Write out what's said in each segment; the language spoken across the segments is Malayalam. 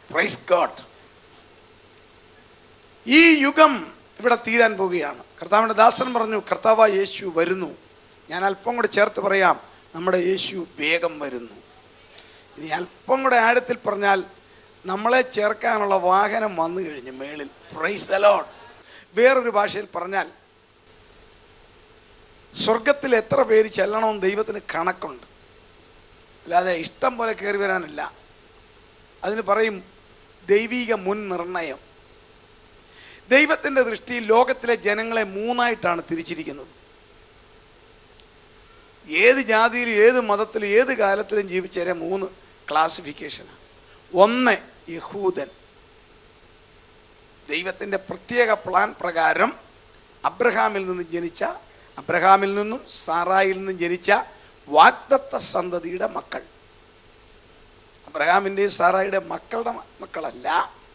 പ്രൈസ് ഗോഡ് ഈ യുഗം ഇവിടെ തീരാൻ പോവുകയാണ് കർത്താവിൻ്റെ ദാസൻ പറഞ്ഞു കർത്താവ് യേശു വരുന്നു ഞാൻ അല്പം കൂടെ ചേർത്ത് പറയാം നമ്മുടെ യേശു വേഗം വരുന്നു ഇനി അല്പം കൂടെ ആഴത്തിൽ പറഞ്ഞാൽ നമ്മളെ ചേർക്കാനുള്ള വാഹനം വന്നു കഴിഞ്ഞു മേളിൽ പ്രൈസ് ദ ലോഡ് വേറൊരു ഭാഷയിൽ പറഞ്ഞാൽ സ്വർഗത്തിൽ എത്ര പേര് ചെല്ലണമെന്ന് ദൈവത്തിന് കണക്കുണ്ട് അല്ലാതെ ഇഷ്ടം പോലെ കയറി വരാനല്ല അതിന് പറയും ദൈവിക മുൻ നിർണയം ദൈവത്തിൻ്റെ ദൃഷ്ടിയിൽ ലോകത്തിലെ ജനങ്ങളെ മൂന്നായിട്ടാണ് തിരിച്ചിരിക്കുന്നത് ഏത് ജാതിയിലും ഏത് മതത്തിലും ഏത് കാലത്തിലും ജീവിച്ചേരെ മൂന്ന് ക്ലാസിഫിക്കേഷനാണ് ഒന്ന് യഹൂദൻ ദൈവത്തിൻ്റെ പ്രത്യേക പ്ലാൻ പ്രകാരം അബ്രഹാമിൽ നിന്ന് ജനിച്ച അബ്രഹാമിൽ നിന്നും സാറായിൽ നിന്നും ജനിച്ച വാഗ്ദത്ത സന്തതിയുടെ മക്കൾ അബ്രഹാമിൻ്റെയും സാറായുടെ മക്കളുടെ മ- മക്കളല്ല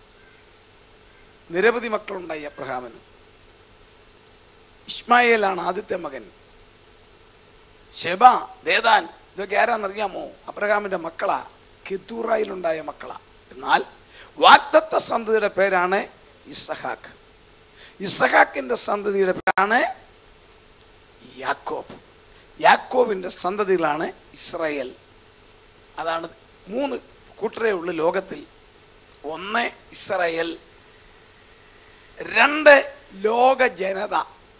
നിരവധി മക്കളുണ്ടായി അബ്രഹാമിന് ഇസ്മായേലാണ് ആദ്യത്തെ മകൻ ഷെബ ദേദാൻ ഇതൊക്കെ ആരാന്നറിയാമോ അബ്രഹാമിന്റെ മക്കളാ കെത്തൂറായിലുണ്ടായ മക്കളാ എന്നാൽ വാഗ്ദത്ത സന്തതിയുടെ പേരാണ് ഇസഹാക്ക് ഇസഹാക്കിന്റെ സന്തതിയുടെ പേരാണ് യാക്കോബ് യാക്കോബിന്റെ സന്തതികളാണ് ഇസ്രായേൽ അതാണ് മൂന്ന് കൂട്ടരേ ഉള്ളു ലോകത്തിൽ ഒന്ന് ഇസ്രായേൽ രണ്ട് ലോക ജനത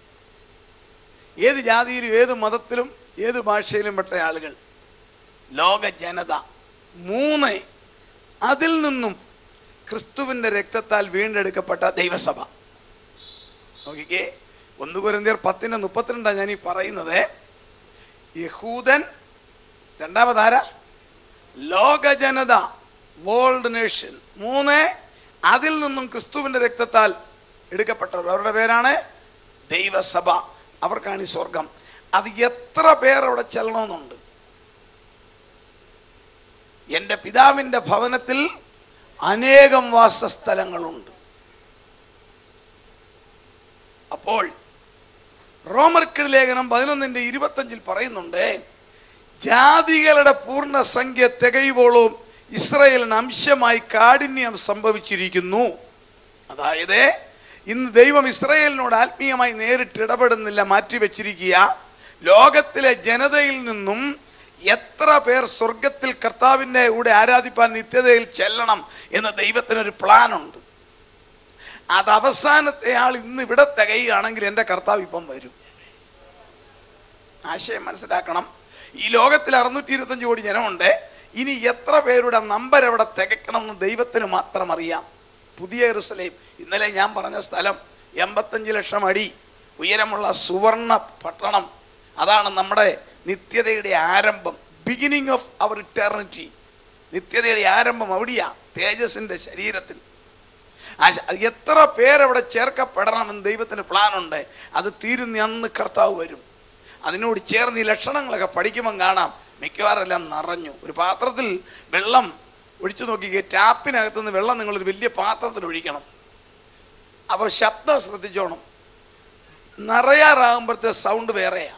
ഏത് ജാതിയിലും ഏത് മതത്തിലും ഏത് ഭാഷയിലും പെട്ട ആളുകൾ ലോക ജനത മൂന്ന് അതിൽ നിന്നും ക്രിസ്തുവിന്റെ രക്തത്താൽ വീണ്ടെടുക്കപ്പെട്ട ദൈവസഭ നോക്കിക്കേ ഒന്ന് കുരന്തിയർ പത്തിന്റെ മുപ്പത്തിരണ്ടാണ് ഞാൻ ഈ പറയുന്നത് യഹൂദൻ രണ്ടാമതാര ലോക ജനത വേൾഡ് നേഷൻ മൂന്ന് അതിൽ നിന്നും ക്രിസ്തുവിന്റെ രക്തത്താൽ എടുക്കപ്പെട്ടവർ അവരുടെ പേരാണ് ദൈവസഭ അവർക്കാണ് ഈ സ്വർഗം അത് എത്ര പേർ അവിടെ ചെല്ലണമെന്നുണ്ട് എൻ്റെ പിതാവിൻ്റെ ഭവനത്തിൽ അനേകം വാസസ്ഥലങ്ങളുണ്ട് അപ്പോൾ റോമർക്കിട് ലേഖനം പതിനൊന്നിന്റെ ഇരുപത്തഞ്ചിൽ പറയുന്നുണ്ട് ജാതികളുടെ പൂർണ്ണ സംഖ്യ തികയുവോളും ഇസ്രയേലിന് അംശമായി കാഠിന്യം സംഭവിച്ചിരിക്കുന്നു അതായത് ഇന്ന് ദൈവം ഇസ്രയേലിനോട് ആത്മീയമായി നേരിട്ട് ഇടപെടുന്നില്ല മാറ്റിവെച്ചിരിക്കുക ലോകത്തിലെ ജനതയിൽ നിന്നും എത്ര പേർ സ്വർഗത്തിൽ കർത്താവിൻ്റെ കൂടെ ആരാധിപ്പാൻ നിത്യതയിൽ ചെല്ലണം എന്ന് ദൈവത്തിനൊരു പ്ലാനുണ്ട് അത് അവസാനത്തെ ആൾ ഇന്ന് ഇവിടെ തികയുകയാണെങ്കിൽ എൻ്റെ കർത്താവ് ഇപ്പം വരും ആശയം മനസ്സിലാക്കണം ഈ ലോകത്തിൽ അറുന്നൂറ്റി ഇരുപത്തഞ്ച് കോടി ജനമുണ്ട് ഇനി എത്ര പേരുടെ നമ്പർ എവിടെ തികക്കണം എന്ന് ദൈവത്തിന് മാത്രം അറിയാം പുതിയ ജെറുസലേം ഇന്നലെ ഞാൻ പറഞ്ഞ സ്ഥലം എൺപത്തഞ്ച് ലക്ഷം അടി ഉയരമുള്ള സുവർണ പട്ടണം അതാണ് നമ്മുടെ നിത്യതയുടെ ആരംഭം ബിഗിനിങ് ഓഫ് അവർ ഇറ്റേർണിറ്റി നിത്യതയുടെ ആരംഭം അവിടെയാ തേജസിന്റെ ശരീരത്തിൽ ആശ- അത് എത്ര പേരവിടെ ചേർക്കപ്പെടണമെന്ന് ദൈവത്തിന് പ്ലാനുണ്ട് അത് തീരുന്ന അന്ന് കർത്താവ് വരും അതിനോട് ചേർന്ന് ഈ ലക്ഷണങ്ങളൊക്കെ പഠിക്കുമ്പം കാണാം മിക്കവാറും എല്ലാം നിറഞ്ഞു ഒരു പാത്രത്തിൽ വെള്ളം ഒഴിച്ചു നോക്കിക്കേ ടാപ്പിനകത്തുനിന്ന് വെള്ളം നിങ്ങളൊരു വലിയ പാത്രത്തിൽ ഒഴിക്കണം അപ്പോൾ ശബ്ദം ശ്രദ്ധിച്ചോണം നിറയാറാകുമ്പോഴത്തെ സൗണ്ട് വേറെയാ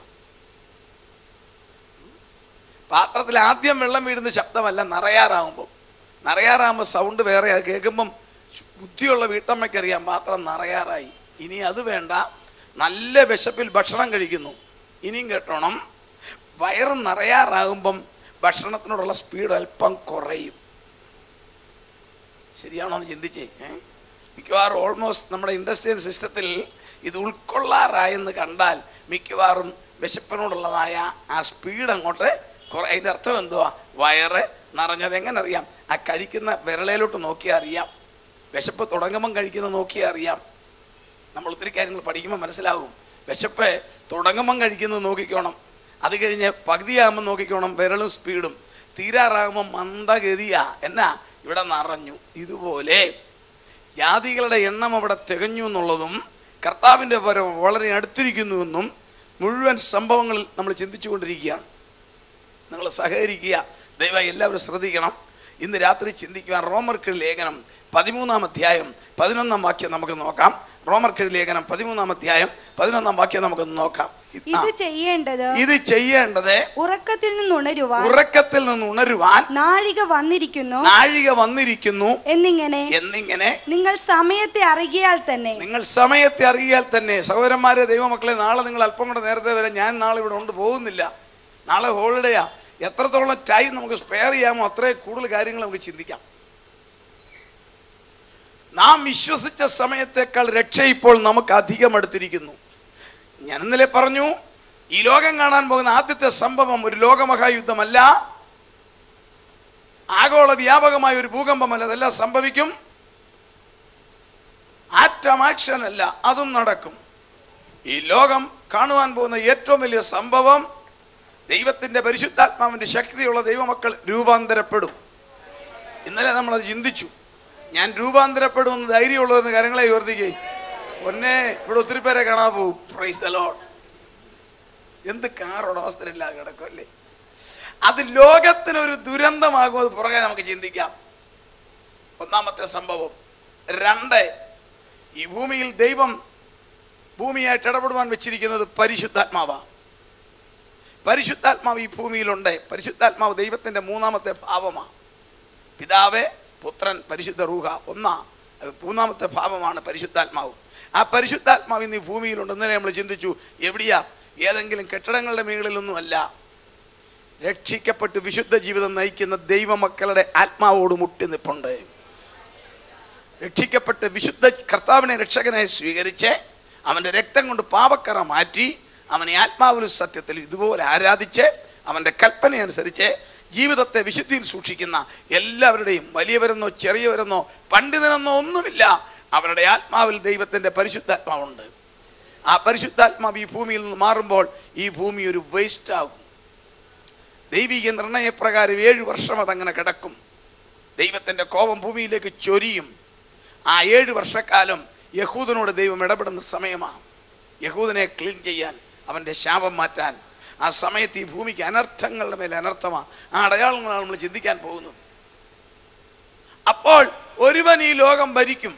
പാത്രത്തിൽ ആദ്യം വെള്ളം വീഴുന്ന ശബ്ദമല്ല നിറയാറാകുമ്പോൾ നിറയാറാകുമ്പോൾ സൗണ്ട് വേറെ അത് കേൾക്കുമ്പം ബുദ്ധിയുള്ള വീട്ടമ്മയ്ക്കറിയാം പാത്രം നിറയാറായി ഇനി അത് വേണ്ട നല്ല വിശപ്പിൽ ഭക്ഷണം കഴിക്കുന്നു ഇനിയും കേട്ടോണം വയറ് നിറയാറാകുമ്പം ഭക്ഷണത്തിനോടുള്ള സ്പീഡ് അല്പം കുറയും ശരിയാണോ എന്ന് ചിന്തിച്ചേ ഏ? മിക്കവാറും ഓൾമോസ്റ്റ് നമ്മുടെ ഇൻഡസ്ട്രിയൽ സിസ്റ്റത്തിൽ ഇത് ഉൾക്കൊള്ളാറായെന്ന് കണ്ടാൽ മിക്കവാറും വിശപ്പിനോടുള്ളതായ ആ സ്പീഡ് അങ്ങോട്ട് കുറെ അതിൻ്റെ അർത്ഥം എന്തുവാ വയറ് നിറഞ്ഞത് എങ്ങനെ അറിയാം ആ കഴിക്കുന്ന വിരളയിലോട്ട് നോക്കിയാൽ അറിയാം വിശപ്പ് തുടങ്ങുമ്പം കഴിക്കുന്നത് നോക്കിയാൽ അറിയാം നമ്മൾ ഒത്തിരി കാര്യങ്ങൾ പഠിക്കുമ്പോൾ മനസ്സിലാകും വിശപ്പ് തുടങ്ങുമ്പം കഴിക്കുന്നത് നോക്കിക്കോണം അത് കഴിഞ്ഞ് പകുതിയാകുമ്പോൾ നോക്കിക്കോണം വിരളും സ്പീഡും തീരാറാകുമ്പോൾ മന്ദഗതിയാ എന്നാ ഇവിടെ നിറഞ്ഞു ഇതുപോലെ ജാതികളുടെ എണ്ണം അവിടെ തികഞ്ഞു എന്നുള്ളതും കർത്താവിൻ്റെ വരവ് വളരെ അടുത്തിരിക്കുന്നുവെന്നും മുഴുവൻ സംഭവങ്ങളിൽ നമ്മൾ ചിന്തിച്ചുകൊണ്ടിരിക്കുകയാണ് നിങ്ങൾ സഹകരിക്കുക ദയവായി എല്ലാവരും ശ്രദ്ധിക്കണം ഇന്ന് രാത്രി ചിന്തിക്കുവാൻ റോമർക്ക് ലേഖനം പതിമൂന്നാം അധ്യായം പതിനൊന്നാം വാക്യം നമുക്ക് നോക്കാം റോമർക്കെഴുതി ലേഖനം പതിമൂന്നാം അധ്യായം പതിനൊന്നാം വാക്യം നമുക്കൊന്ന് നോക്കാം ആ, ഇത് ചെയ്യേണ്ടത് ഇത് ചെയ്യേണ്ടത് ഉറക്കത്തിൽ നിന്ന് ഉണരുവാൻ ഉറക്കത്തിൽ നിന്ന് ഉണരുവാൻ നാഴിക വന്നിരിക്കുന്നു നാഴിക വന്നിരിക്കുന്നു എന്നിങ്ങനെ എന്നിങ്ങനെ നിങ്ങൾ സമയത്തെ അറിയാൽ തന്നെ നിങ്ങൾ സമയത്തെ അറിയാൽ തന്നെ സഹോദരന്മാരെ ദൈവമക്കളെ നാളെ നിങ്ങൾ അല്പം കൂടെ നേരത്തെ വരെ ഞാൻ നാളെ ഇവിടെ ഉണ്ട് പോകുന്നില്ല നാളെ ഹോളിഡേയാ എത്രത്തോളം ടൈം നമുക്ക് സ്പെയർ ചെയ്യാമോ അത്രയും കൂടുതൽ കാര്യങ്ങൾ നമുക്ക് ചിന്തിക്കാം നാം വിശ്വസിച്ച സമയത്തേക്കാൾ രക്ഷ ഇപ്പോൾ നമുക്ക് അധികം അടുത്തിരിക്കുന്നു ഞാൻ ഇന്നലെ പറഞ്ഞു ഈ ലോകം കാണാൻ പോകുന്ന ആദ്യത്തെ സംഭവം ഒരു ലോകമഹായുദ്ധമല്ല ആഗോള വ്യാപകമായ ഒരു ഭൂകമ്പമല്ല അതെല്ലാം സംഭവിക്കും ആറ്റം ആക്ഷൻ അല്ല അതും നടക്കും ഈ ലോകം കാണുവാൻ പോകുന്ന ഏറ്റവും വലിയ സംഭവം ദൈവത്തിന്റെ പരിശുദ്ധാത്മാവിന്റെ ശക്തിയുള്ള ദൈവമക്കൾ രൂപാന്തരപ്പെടും ഇന്നലെ നമ്മളത് ചിന്തിച്ചു ഞാൻ രൂപാന്തരപ്പെടുമെന്ന് ധൈര്യമുള്ളതെന്ന് കാര്യങ്ങളെ ഓർത്തിക്കേ ഒന്നേ ഇവിടെ ഒത്തിരി പേരെ കാണാൻ പോകും പ്രൈസ് ദ ലോഡ് എന്ത് കാർ ഉടമസ്ഥരില്ലാതെ കിടക്കുമല്ലേ അത് ലോകത്തിനൊരു ദുരന്തമാകും അത് പുറകെ നമുക്ക് ചിന്തിക്കാം ഒന്നാമത്തെ സംഭവം രണ്ട് ഈ ഭൂമിയിൽ ദൈവം ഭൂമിയായിട്ട് ഇടപെടുവാൻ വെച്ചിരിക്കുന്നത് പരിശുദ്ധാത്മാവാണ് പരിശുദ്ധാത്മാവ് ഈ ഭൂമിയിലുണ്ട് പരിശുദ്ധാത്മാവ് ദൈവത്തിന്റെ മൂന്നാമത്തെ ഭാവമാണ് പിതാവേ പുത്രൻ പരിശുദ്ധ റൂഹ ഒന്നാ അത് മൂന്നാമത്തെ ഭാവമാണ് പരിശുദ്ധാത്മാവ് ആ പരിശുദ്ധാത്മാവ് ഇന്ന് ഈ ഭൂമിയിലുണ്ട് ഇന്നലെ നമ്മൾ ചിന്തിച്ചു എവിടെയാ ഏതെങ്കിലും കെട്ടിടങ്ങളുടെ മുകളിലൊന്നും അല്ല രക്ഷിക്കപ്പെട്ട് വിശുദ്ധ ജീവിതം നയിക്കുന്ന ദൈവമക്കളുടെ ആത്മാവോട് മുട്ടി നിപ്പുണ്ട് രക്ഷിക്കപ്പെട്ട് വിശുദ്ധ കർത്താവിനെ രക്ഷകനായി സ്വീകരിച്ച് അവൻ്റെ രക്തം കൊണ്ട് പാപക്കറ മാറ്റി അവനെ ആത്മാവിലും സത്യത്തിൽ ഇതുപോലെ ആരാധിച്ച് അവൻ്റെ കൽപ്പന അനുസരിച്ച് ജീവിതത്തെ വിശുദ്ധിയിൽ സൂക്ഷിക്കുന്ന എല്ലാവരുടെയും വലിയവരെന്നോ ചെറിയവരെന്നോ പണ്ഡിതനെന്നോ ഒന്നുമില്ല അവരുടെ ആത്മാവിൽ ദൈവത്തിൻ്റെ പരിശുദ്ധാത്മാവുണ്ട് ആ പരിശുദ്ധാത്മാവ് ഈ ഭൂമിയിൽ നിന്ന് മാറുമ്പോൾ ഈ ഭൂമി ഒരു വേസ്റ്റ് ആകും ദൈവിക നിർണയപ്രകാരം ഏഴു വർഷം അതങ്ങനെ കിടക്കും ദൈവത്തിൻ്റെ കോപം ഭൂമിയിലേക്ക് ചൊരിയും ആ ഏഴ് വർഷക്കാലം യഹൂദനോട് ദൈവം ഇടപെടുന്ന സമയമാണ് യഹൂദനെ ക്ലീൻ ചെയ്യാൻ അവൻ്റെ ശാപം മാറ്റാൻ ആ സമയത്ത് ഈ ഭൂമിക്ക് അനർത്ഥങ്ങളുടെ മേലെ അനർത്ഥമാണ് ആ അടയാളങ്ങളാണ് നമ്മൾ ചിന്തിക്കാൻ പോകുന്നത് അപ്പോൾ ഒരുവൻ ഈ ലോകം ഭരിക്കും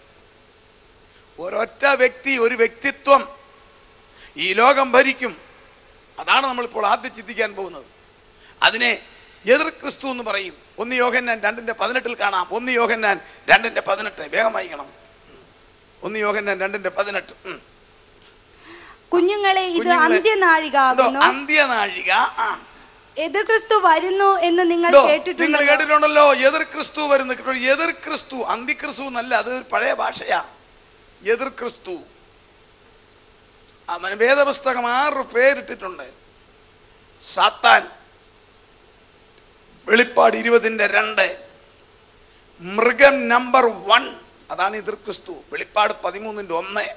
ഒരൊറ്റ വ്യക്തി ഒരു വ്യക്തിത്വം ഈ ലോകം ഭരിക്കും അതാണ് നമ്മളിപ്പോൾ ആദ്യം ചിന്തിക്കാൻ പോകുന്നത് അതിനെ എതിർ ക്രിസ്തു എന്ന് പറയും ഒന്ന് യോഹന്നാൻ രണ്ടിന്റെ പതിനെട്ടിൽ കാണാം ഒന്ന് യോഹന്നാൻ രണ്ടിന്റെ പതിനെട്ട് വേഗം വായിക്കണം ഒന്ന് യോഹന്നാൻ രണ്ടിന്റെ പതിനെട്ട് ഉം. കുഞ്ഞുങ്ങളെ ഇത് കുഞ്ഞുങ്ങളെ, അന്ത്യനാഴിക എന്തോ ആകുന്നു അന്ത്യനാഴിക ആ എതിർ ക്രിസ്തു വരുന്നു എന്ന് നിങ്ങൾ എന്തോ, നിങ്ങൾ കേട്ടിട്ടുണ്ടോ കേട്ടിട്ടുണ്ടല്ലോ എതിർ ക്രിസ്തു വരുന്ന എതിർ ക്രിസ്തു അന്തിക്രിസ്തു എന്നല്ല അത് ഒരു പഴയ ഭാഷയാ എതിർ ക്രിസ്തു അവന് വേദപുസ്തകം ആറ് പേരിട്ടിട്ടുണ്ട് സാത്താൻ വെളിപ്പാട് ഇരുപതിന്റെ രണ്ട് മൃഗം നമ്പർ വൺ അതാണ് എതിർ ക്രിസ്തു വെളിപ്പാട് പതിമൂന്നിന്റെ ഒന്ന്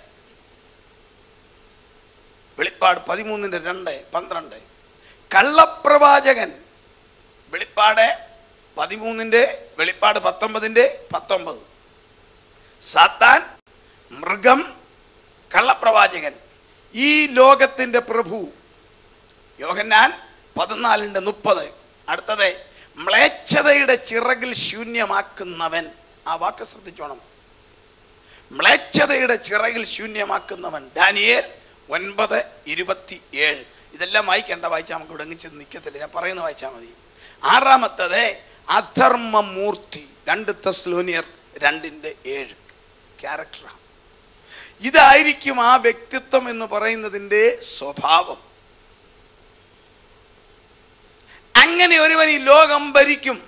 വെളിപ്പാട് പതിമൂന്നിന്റെ രണ്ട് പന്ത്രണ്ട് കള്ളപ്രവാചകൻ വെളിപ്പാട് പതിമൂന്നിന്റെ വെളിപ്പാട് പത്തൊമ്പതിന്റെ പത്തൊമ്പത് സാത്താൻ മൃഗം കള്ളപ്രവാചകൻ ഈ ലോകത്തിന്റെ പ്രഭു യോഹന്നാൻ പതിനാലിന്റെ മുപ്പത് അടുത്തത് മ്ലേച്ഛതയുടെ ചിറകിൽ ശൂന്യമാക്കുന്നവൻ ആ വാക്ക് ശ്രദ്ധിച്ചോണം മ്ലേച്ഛതയുടെ ചിറകിൽ ശൂന്യമാക്കുന്നവൻ ഡാനിയേൽ ഒൻപത് ഇരുപത്തി ഏഴ് ഇതെല്ലാം വായിക്കേണ്ട വായിച്ചാൽ നമുക്ക് ഇവിടെ എങ്ങും ചെന്ന് നിൽക്കത്തില്ല ഞാൻ പറയുന്നത് വായിച്ചാൽ മതി ആറാമത്തത് അധർമ്മമൂർത്തി രണ്ട് തെസ്ലോനിയർ രണ്ടിൻ്റെ ഏഴ് ക്യാരക്ടറാണ് ഇതായിരിക്കും ആ വ്യക്തിത്വം എന്ന് പറയുന്നതിൻ്റെ സ്വഭാവം അങ്ങനെ ഒരുവൻ ഈ ലോകം ഭരിക്കും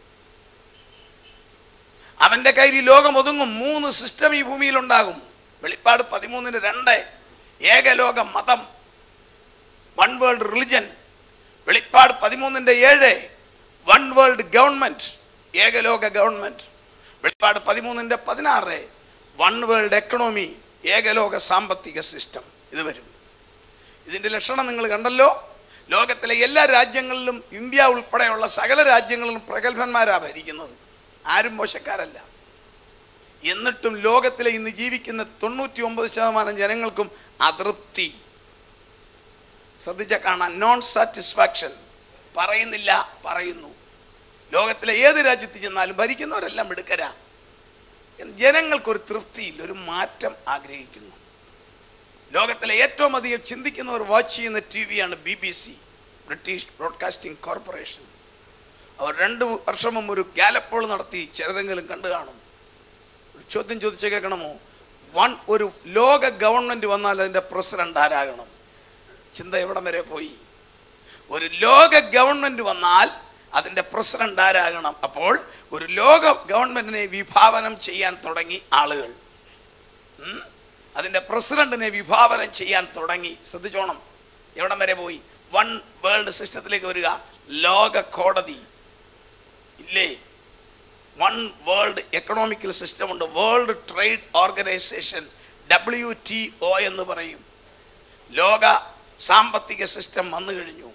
അവന്റെ കയ്യിൽ ഈ ലോകം ഒതുങ്ങും മൂന്ന് സിസ്റ്റം ഈ ഭൂമിയിൽ ഉണ്ടാകും വെളിപ്പാട് പതിമൂന്നിന് രണ്ട് ഏകലോക മതം വൺ വേൾഡ് റിലിജൻ വെളിപ്പാട് പതിമൂന്നിന്റെ ഏഴ് വൺ വേൾഡ് ഗവൺമെന്റ് ഏകലോക ഗവൺമെന്റ് വെളിപ്പാട് പതിമൂന്നിന്റെ പതിനാറ് വൺ വേൾഡ് എക്കണോമി ഏകലോക സാമ്പത്തിക സിസ്റ്റം ഇത് വരും ഇതിന്റെ ലക്ഷണം നിങ്ങൾ കണ്ടല്ലോ ലോകത്തിലെ എല്ലാ രാജ്യങ്ങളിലും ഇന്ത്യ ഉൾപ്പെടെയുള്ള സകല രാജ്യങ്ങളിലും പ്രഗത്ഭന്മാരാ ഭരിക്കുന്നത് ആരും മോശക്കാരല്ല എന്നിട്ടും ലോകത്തിലെ ഇന്ന് ജീവിക്കുന്ന തൊണ്ണൂറ്റി ഒമ്പത് ശതമാനം ജനങ്ങൾക്കും അതൃപ്തി ശ്രദ്ധിച്ച കാണാൻ നോൺ സാറ്റിസ്ഫാക്ഷൻ പറയുന്നില്ല പറയുന്നു ലോകത്തിലെ ഏത് രാജ്യത്ത് ചെന്നാലും ഭരിക്കുന്നവരെല്ലാം മിടുക്കരാ ജനങ്ങൾക്കൊരു തൃപ്തിയില്ല ഒരു മാറ്റം ആഗ്രഹിക്കുന്നു ലോകത്തിലെ ഏറ്റവും അധികം ചിന്തിക്കുന്നവർ വാച്ച് ചെയ്യുന്ന ടി വിയാണ് B B C British Broadcasting Corporation അവർ രണ്ട് വർഷം മുമ്പ് ഒരു ഗാലപ്പോൾ നടത്തി ചിലരെങ്കിലും കണ്ടു കാണും ഒരു ചോദ്യം ചോദിച്ചു കേൾക്കണമോ വൺ ഒരു ലോക ഗവൺമെന്റ് വന്നാൽ അതിന്റെ പ്രസിഡന്റ് ആരാകണം ചിന്ത എവിടം വരെ പോയി ഒരു ലോക ഗവൺമെന്റ് വന്നാൽ അതിന്റെ പ്രസിഡന്റ് ആരാകണം അപ്പോൾ ഒരു ലോക ഗവൺമെന്റിനെ വിഭാവനം ചെയ്യാൻ തുടങ്ങി ആളുകൾ ഉം? അതിന്റെ പ്രസിഡന്റിനെ വിഭാവനം ചെയ്യാൻ തുടങ്ങി ശ്രദ്ധിച്ചോണം എവിടം വരെ പോയി വൺ വേൾഡ് സിസ്റ്റത്തിലേക്ക് വരിക ലോക കോടതി ഇല്ലേ വൺ വേൾഡ് എക്കണോമിക്കൽ സിസ്റ്റം ഉണ്ട് world trade organization W T O എന്ന് പറയും ലോക സാമ്പത്തിക സിസ്റ്റം വന്നു കഴിഞ്ഞു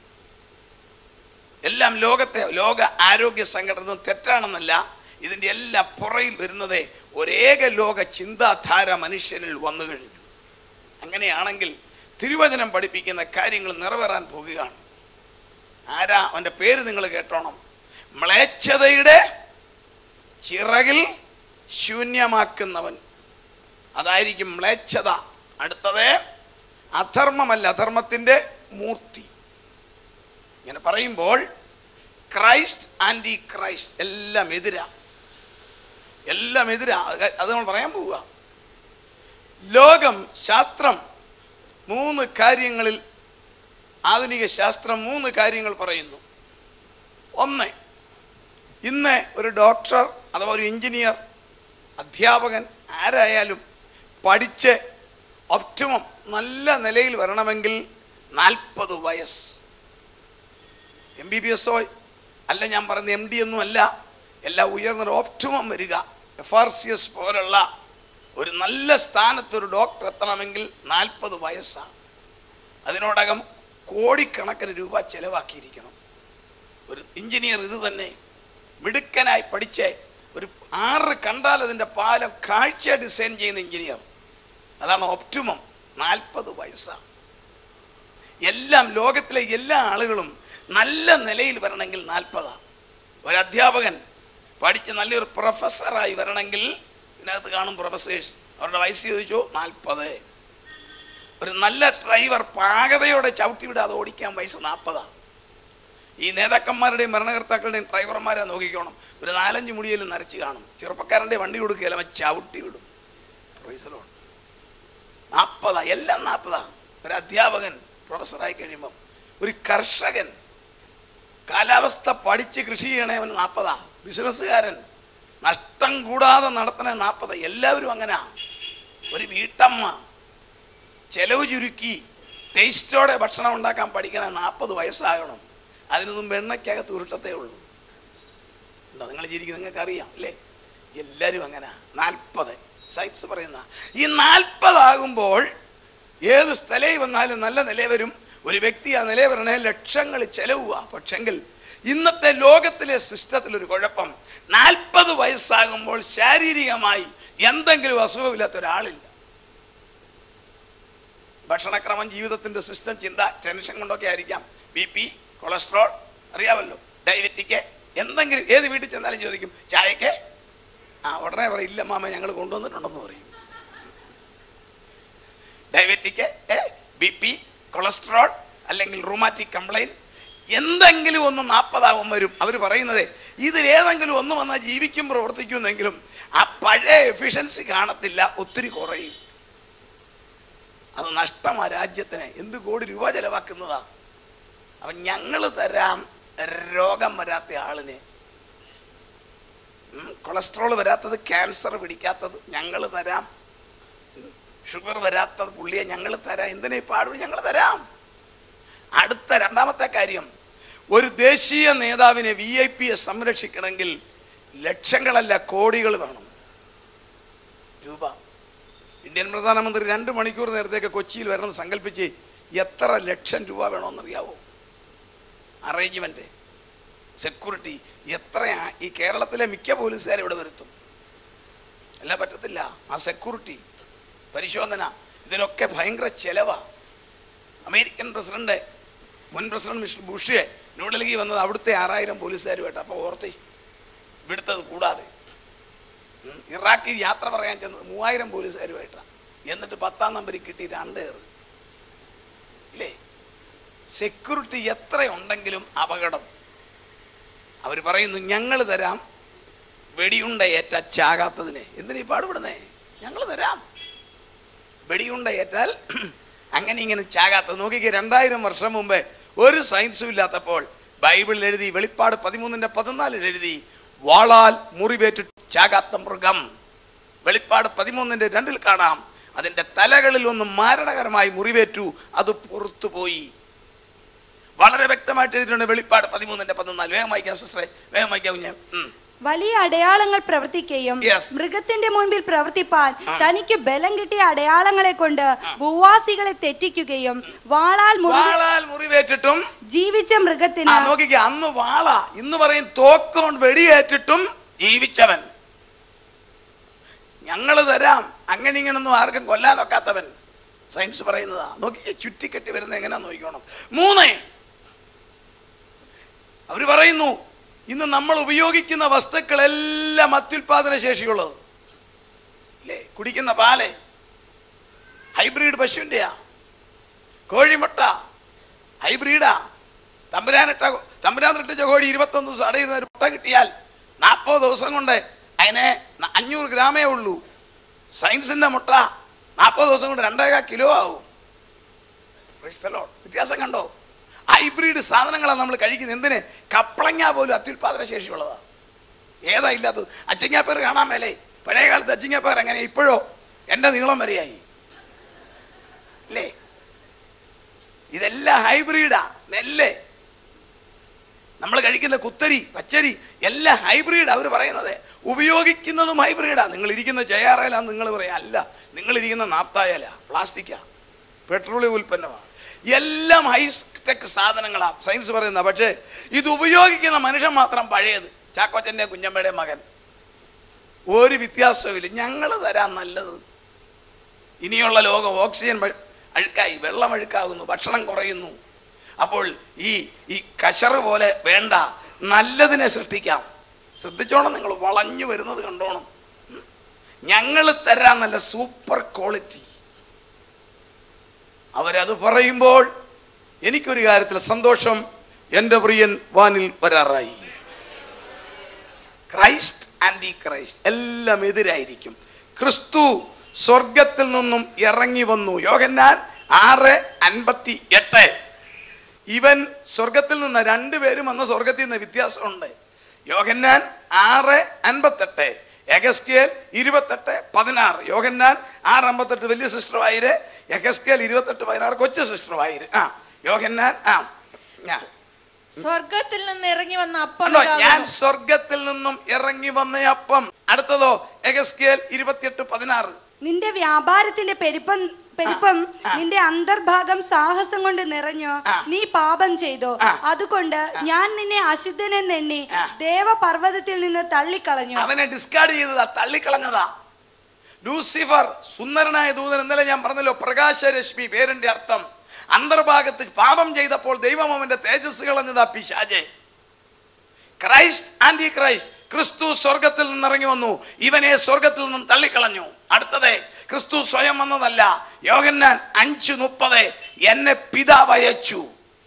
എല്ലാം ലോകത്തെ ലോക ആരോഗ്യ സംഘടന തെറ്റാണെന്നല്ല ഇതിൻ്റെ എല്ലാ പുറയിൽ വരുന്നത് ഒരേക ലോക ചിന്താധാര മനുഷ്യനിൽ വന്നു കഴിഞ്ഞു അങ്ങനെയാണെങ്കിൽ തിരുവചനം പഠിപ്പിക്കുന്ന കാര്യങ്ങൾ നിറവേറാൻ പോകുകയാണ് ആരാ അവൻ്റെ പേര് നിങ്ങൾ കേട്ടോണം മ്ലേച്ഛതയുടെ ചിറകിൽ ശൂന്യമാക്കുന്നവൻ അതായിരിക്കും മ്ലേച്ഛത അടുത്തത് അധർമ്മമല്ല അധർമ്മത്തിൻ്റെ മൂർത്തി ഇങ്ങനെ പറയുമ്പോൾ ക്രൈസ്റ്റ് ആൻറ്റി ക്രൈസ്റ്റ് എല്ലാം എതിരാ എല്ലാം എതിരാ അത് അത് നമ്മൾ പറയാൻ പോവുക ലോകം ശാസ്ത്രം മൂന്ന് കാര്യങ്ങളിൽ ആധുനിക ശാസ്ത്രം മൂന്ന് കാര്യങ്ങൾ പറയുന്നു ഒന്ന് ഇന്ന് ഒരു ഡോക്ടർ അഥവാ ഒരു എഞ്ചിനീയർ അധ്യാപകൻ ആരായാലും പഠിച്ച് ഒപ്റ്റിമം നല്ല നിലയിൽ വരണമെങ്കിൽ നാൽപ്പത് വയസ്സ് എം ബി ബി എസോ അല്ല ഞാൻ പറയുന്ന എം ഡി ഒന്നും അല്ല എല്ലാം ഉയർന്നൊരു ഓപ്റ്റിമം വരിക എഫ് ആർ സി എസ് പോലുള്ള ഒരു നല്ല സ്ഥാനത്ത് ഒരു ഡോക്ടർ എത്തണമെങ്കിൽ നാൽപ്പത് വയസ്സാണ് അതിനോടകം കോടിക്കണക്കിന് രൂപ ചെലവാക്കിയിരിക്കണം ഒരു എഞ്ചിനീയർ ഇത് തന്നെ മിടുക്കനായി പഠിച്ച് ഒരു ആറ് കണ്ടാൽ അതിൻ്റെ പാലം കാഴ്ച ഡിസൈൻ ചെയ്യുന്ന എഞ്ചിനീയർ അതാണ് ഒപ്റ്റിമം നാൽപ്പത് വയസ്സാണ് എല്ലാം ലോകത്തിലെ എല്ലാ ആളുകളും നല്ല നിലയിൽ വരണമെങ്കിൽ നാൽപ്പതാണ് ഒരു അധ്യാപകൻ പഠിച്ച് നല്ലൊരു പ്രൊഫസറായി വരണമെങ്കിൽ ഇതിനകത്ത് കാണും പ്രൊഫസേഴ്സ് അവരുടെ വയസ്സ് ചോദിച്ചു നാൽപ്പത് ഒരു നല്ല ഡ്രൈവർ പാകതയോടെ ചവിട്ടി വിടാതെ ഓടിക്കാൻ വയസ്സ് നാൽപ്പതാണ് ഈ നേതാക്കന്മാരുടെയും ഭരണകർത്താക്കളുടെയും ഡ്രൈവർമാരെ നോക്കിക്കോണം ഒരു നാലഞ്ച് മുടിയിൽ നരച്ച് കാണും ചെറുപ്പക്കാരൻ്റെ വണ്ടി കൊടുക്കുകയില്ല അവൻ ചവിട്ടി വിടും പ്രൊഫസറോട് നാൽപ്പതാ എല്ലാം നാൽപ്പതാ ഒരു അധ്യാപകൻ പ്രൊഫസറായി കഴിയുമ്പം ഒരു കർഷകൻ കാലാവസ്ഥ പഠിച്ച് കൃഷി ചെയ്യണേ അവൻ നാൽപ്പതാ ബിസിനസ്സുകാരൻ നഷ്ടം കൂടാതെ നടത്തണേ നാൽപ്പത് എല്ലാവരും അങ്ങനെ ഒരു വീട്ടമ്മ ചെലവ് ചുരുക്കി ടേസ്റ്റോടെ ഭക്ഷണം ഉണ്ടാക്കാൻ പഠിക്കണേ നാൽപ്പത് വയസ്സാകണം അതിനു മുമ്പ് എണ്ണയ്ക്കകത്ത് ഉരുട്ടത്തേ ഉള്ളൂ ഉണ്ടോ നിങ്ങൾ ചിരിക്കുന്നത് നിങ്ങൾക്ക് അറിയാം അല്ലേ എല്ലാവരും അങ്ങനെ നാൽപ്പത് സയൻസ് പറയുന്ന ഈ നാൽപ്പതാകുമ്പോൾ ഏത് സ്ഥലയിൽ വന്നാലും നല്ല നില വരും ഒരു വ്യക്തി ആ നില വരണേ ലക്ഷങ്ങൾ ചെലവുക പക്ഷെങ്കിൽ ഇന്നത്തെ ലോകത്തിലെ സിസ്റ്റത്തിൽ ഒരു കുഴപ്പം നാൽപ്പത് വയസ്സാകുമ്പോൾ ശാരീരികമായി എന്തെങ്കിലും അസുഖമില്ലാത്ത ഒരാളില്ല ഭക്ഷണക്രമം ജീവിതത്തിന്റെ സിസ്റ്റം ചിന്ത ടെൻഷൻ കൊണ്ടൊക്കെ ആയിരിക്കാം ബി പി കൊളസ്ട്രോൾ അറിയാമല്ലോ ഡയബറ്റിക്ക് എന്തെങ്കിലും ഏത് വീട്ടിൽ ചെന്നാലും ചോദിക്കും ചായക്ക് ആ ഉടനെ പറയും ഇല്ല മാമ ഞങ്ങൾ കൊണ്ടുവന്നിട്ടുണ്ടെന്ന് പറയും ഡയബറ്റിക്ക് ബി പി കൊളസ്ട്രോൾ അല്ലെങ്കിൽ റൂമാറ്റിക് കംപ്ലൈൻറ്റ് എന്തെങ്കിലും ഒന്ന് നാൽപ്പതാവും വരും അവർ പറയുന്നത് ഇതിലേതെങ്കിലും ഒന്ന് വന്നാൽ ജീവിക്കും പ്രവർത്തിക്കുമെന്നെങ്കിലും ആ പഴയ എഫിഷ്യൻസി കാണത്തില്ല ഒത്തിരി കുറയും അത് നഷ്ടമാ രാജ്യത്തിന് എന്ത് കോടി രൂപ ചെലവാക്കുന്നതാ അപ്പം ഞങ്ങൾ തരാം രോഗം വരാത്ത ആളിനെ ഉം, കൊളസ്ട്രോൾ വരാത്തത് ക്യാൻസർ പിടിക്കാത്തത് ഞങ്ങൾ തരാം ഷുഗർ വരാത്തത് പുള്ളിയെ ഞങ്ങൾ തരാം എന്തിനാ ഈ പാടും ഞങ്ങൾ തരാം അടുത്ത രണ്ടാമത്തെ കാര്യം ഒരു ദേശീയ നേതാവിനെ വി ഐ പിയെ സംരക്ഷിക്കണമെങ്കിൽ ലക്ഷങ്ങളല്ല കോടികൾ വേണം രൂപ ഇന്ത്യൻ പ്രധാനമന്ത്രി രണ്ട് മണിക്കൂർ നേരത്തേക്ക് കൊച്ചിയിൽ വരണം സങ്കല്പിച്ച് എത്ര ലക്ഷം രൂപ വേണമെന്നറിയാവോ അറേഞ്ച്മെന്റ് സെക്യൂരിറ്റി എത്രയാ ഈ കേരളത്തിലെ മിക്ക പോലീസുകാരെ ഇവിടെ വരുത്തും അല്ല പറ്റത്തില്ല ആ സെക്യൂരിറ്റി പരിശോധന ഇതിനൊക്കെ ഭയങ്കര ചെലവാ അമേരിക്കൻ പ്രസിഡന്റ് മുൻ പ്രസിഡന്റ് മിസ്റ്റർ ബുഷ് ന്യൂഡൽഹി വന്നത് അവിടുത്തെ ആറായിരം പോലീസുകാരുമായിട്ട് അപ്പോൾ ഓർത്തി ഇവിടുത്തത് കൂടാതെ ഉം. ഇറാഖിൽ യാത്ര പറയാൻ ചെന്നത് മൂവായിരം പോലീസുകാരുമായിട്ടാണ് എന്നിട്ട് പത്താം നമ്പറിൽ കിട്ടി രണ്ടേറ് ഇല്ലേ സെക്യൂരിറ്റി എത്ര ഉണ്ടെങ്കിലും അപകടം അവർ പറയുന്നു ഞങ്ങൾ തരാം വെടിയുണ്ട ഏറ്റ ചാകാത്തതിന് എന്തിനീ പാടുപെടുന്നേ ഞങ്ങൾ തരാം വെടിയുണ്ട ഏറ്റാൽ അങ്ങനെ ഇങ്ങനെ ചാകാത്തത് നോക്കിക്കേ രണ്ടായിരം വർഷം മുമ്പേ ഒരു സയൻസും ഇല്ലാത്തപ്പോൾ ബൈബിളിൽ എഴുതി വെളിപ്പാട് പതിമൂന്നിന്റെ പതിനാലിൽ എഴുതി വാളാൽ മുറിവേറ്റിട്ട് ചാകാത്ത മൃഗം വെളിപ്പാട് പതിമൂന്നിന്റെ രണ്ടിൽ കാണാം അതിന്റെ തലകളിൽ ഒന്ന് മാരണകരമായി മുറിവേറ്റു അത് പുറത്തുപോയി വളരെ വ്യക്തമായിട്ട് എഴുതിയിട്ടുണ്ട് വെളിപ്പാട് പതിമൂന്നിന്റെ പതിനാല് വേഗം വായിക്കാം സിസ്റ്ററെ വേഗം വായിക്കാം കുഞ്ഞെ ഉം. വലിയ അടയാളങ്ങൾ പ്രവർത്തിക്കുകയും Yes. മൃഗത്തിന്റെ മുൻപിൽ പ്രവർത്തിപ്പാൻ തനിക്ക് ബലം കിട്ടിയ അടയാളങ്ങളെ കൊണ്ട് ഭൂവാസികളെ തെറ്റിക്കുകയും വാളാൽ മുറി വാളാൽ മുറിവേറ്റിട്ടും ജീവിച്ച ആ മൃഗത്തിന് നോക്കിക്കേ അന്ന് വാള ഇന്ന് പറയും തോക്കൊണ്ട് വെടിയേറ്റിട്ടും ജീവിച്ചവൻ ഞങ്ങള് തരാം അങ്ങനെ ഇങ്ങനൊന്നും ആർക്കും കൊല്ലാനൊക്കാത്തവൻ സയൻസ് പറയുന്നതാ നോക്കിക്കേ ചുറ്റിക്കെട്ടി വരുന്ന എങ്ങനെയാ നോക്കിക്കോണം മൂന്ന് അവര് പറയുന്നു ഇന്ന് നമ്മൾ ഉപയോഗിക്കുന്ന വസ്തുക്കളെല്ലാം അത്യുൽപാദന ശേഷിയുള്ളത് ഇല്ലേ കുടിക്കുന്ന പാല് ഹൈബ്രിഡ് പശുവിൻ്റെയാ കോഴിമുട്ട ഹൈബ്രിഡാ തമ്പുരാനിട്ട തമ്പുരാനിട്ട കോഴി ഇരുപത്തൊന്ന് ദിവസം അടയുന്ന ഒരു മുട്ട കിട്ടിയാൽ നാൽപ്പത് ദിവസം കൊണ്ട് അതിനെ ന- അഞ്ഞൂറ് ഗ്രാമേ ഉള്ളൂ സയൻസിന്റെ മുട്ട നാൽപ്പത് ദിവസം കൊണ്ട് രണ്ടേകാ കിലോ ആവും Praise the Lord. വ്യത്യാസം കണ്ടോ ഹൈബ്രിഡ് സാധനങ്ങളാണ് നമ്മൾ കഴിക്കുന്നത് എന്തിന് കപ്പളങ്ങ പോലും അത്യുൽപാദന ശേഷിയുള്ളതാ ഏതാ ഇല്ലാത്തത് അച്ചിങ്ങാപ്പേർ കാണാൻ മേലേ പഴയ കാലത്ത് അച്ചിങ്ങാപ്പേർ എങ്ങനെ ഇപ്പോഴോ എൻ്റെ നീളം വരെയായി അല്ലേ ഇതെല്ലാം ഹൈബ്രിഡാ നെല്ല് നമ്മൾ കഴിക്കുന്ന കുത്തരി പച്ചരി എല്ലാം ഹൈബ്രിഡ് അവർ പറയുന്നത് ഉപയോഗിക്കുന്നതും ഹൈബ്രിഡാ നിങ്ങൾ ഇരിക്കുന്ന ജയാറയിലാന്ന് നിങ്ങൾ പറയാം അല്ല നിങ്ങൾ ഇരിക്കുന്ന നാപ്തായല പ്ലാസ്റ്റിക്കാ പെട്രോളിയം ഉൽപ്പന്നമാണ് എല്ലാം ഹൈടെക് സാധനങ്ങളാ സയൻസ് പറയുന്ന പക്ഷേ ഇത് ഉപയോഗിക്കുന്ന മനുഷ്യൻ മാത്രം പഴയത് ചാക്കോച്ചൻ്റെ കുഞ്ഞമ്മയുടെ മകൻ ഒരു വ്യത്യാസവുമില്ല ഞങ്ങൾ തരാൻ നല്ലത് ഇനിയുള്ള ലോകം ഓക്സിജൻ വഴി- അഴുക്കായി വെള്ളം അഴുക്കാകുന്നു ഭക്ഷണം കുറയുന്നു അപ്പോൾ ഈ ഈ കശറ് പോലെ വേണ്ട നല്ലതിനെ സൃഷ്ടിക്കാം ശ്രദ്ധിച്ചോണം നിങ്ങൾ വളഞ്ഞു വരുന്നത് കണ്ടോണം ഞങ്ങൾ തരാൻ നല്ല സൂപ്പർ ക്വാളിറ്റി അവരത് പറയുമ്പോൾ എനിക്കൊരു കാര്യത്തിൽ സന്തോഷം എൻ്റെ പ്രിയൻ വാനിൽ വരാറായി ക്രൈസ്റ്റ് ആൻറ്റി ക്രൈസ്റ്റ് എല്ലാം എതിരായിരിക്കും ക്രിസ്തു സ്വർഗത്തിൽ നിന്നും ഇറങ്ങി വന്നു യോഹന്നാൻ ആറ് അൻപത്തി എട്ട് ഇവൻ സ്വർഗത്തിൽ നിന്ന് രണ്ടുപേരും വന്ന സ്വർഗത്തിൽ നിന്ന് വ്യത്യാസമുണ്ട് യോഹന്നാൻ ആറ് അൻപത്തെട്ട് എഗസ്കേൽ ഇരുപത്തെട്ട് പതിനാറ് യോഹന്നാൻ ആറ് അമ്പത്തെട്ട് വലിയ സിസ്റ്ററുമായിര് എഗസ്കേൽ ഇരുപത്തെട്ട് പതിനാറ് കൊച്ചു സിസ്റ്ററുമായിര് ആ യോഹന്നാൻ ആ ഞാൻ സ്വർഗത്തിൽ നിന്ന് ഇറങ്ങി വന്ന അപ്പം കണ്ടോ ഞാൻ ഇതാകുന്നു. സ്വർഗത്തിൽ നിന്നും ഇറങ്ങി വന്ന അപ്പം അടുത്തതോ എഗസ്കേൽ ഇരുപത്തിയെട്ട് പതിനാറ് നിന്റെ വ്യാപാരത്തിന്റെ പെരുപ്പം പെരുപ്പം ആ. നിന്റെ അന്തർഭാഗം സാഹസം കൊണ്ട് നിറഞ്ഞു ആ. നീ പാപം ചെയ്തു ആ. അതുകൊണ്ട് ഞാൻ നിന്നെ അശുദ്ധനെന്നെണ്ണി ആ. ദേവപർവ്വതത്തിൽ നിന്ന് തള്ളിക്കളഞ്ഞു അവനെ ഡിസ്കാർഡ് ചെയ്തതാ തള്ളിക്കളഞ്ഞതാ ലൂസിഫർ സുന്ദരനായ ദൂതൻ ഇന്നലെ ഞാൻ പറഞ്ഞല്ലോ പ്രകാശരശ്മി പേരിന്റെ അർത്ഥം അന്തർഭാഗത്ത് പാപം ചെയ്തപ്പോൾ ദൈവം അവന്റെ തേജസ് കളഞ്ഞതാ പിശാജെ ക്രൈസ്റ്റ് ആന്റി ക്രൈസ്റ്റ് ക്രിസ്തു സ്വർഗത്തിൽ നിന്ന് ഇറങ്ങി വന്നു ഇവനെ സ്വർഗത്തിൽ നിന്നും തള്ളിക്കളഞ്ഞു അടുത്തത് ക്രിസ്തു സ്വയം വന്നതല്ല യോഹന്നാൻ അഞ്ച് മുപ്പത് എന്നെ പിതാവ് അയച്ചു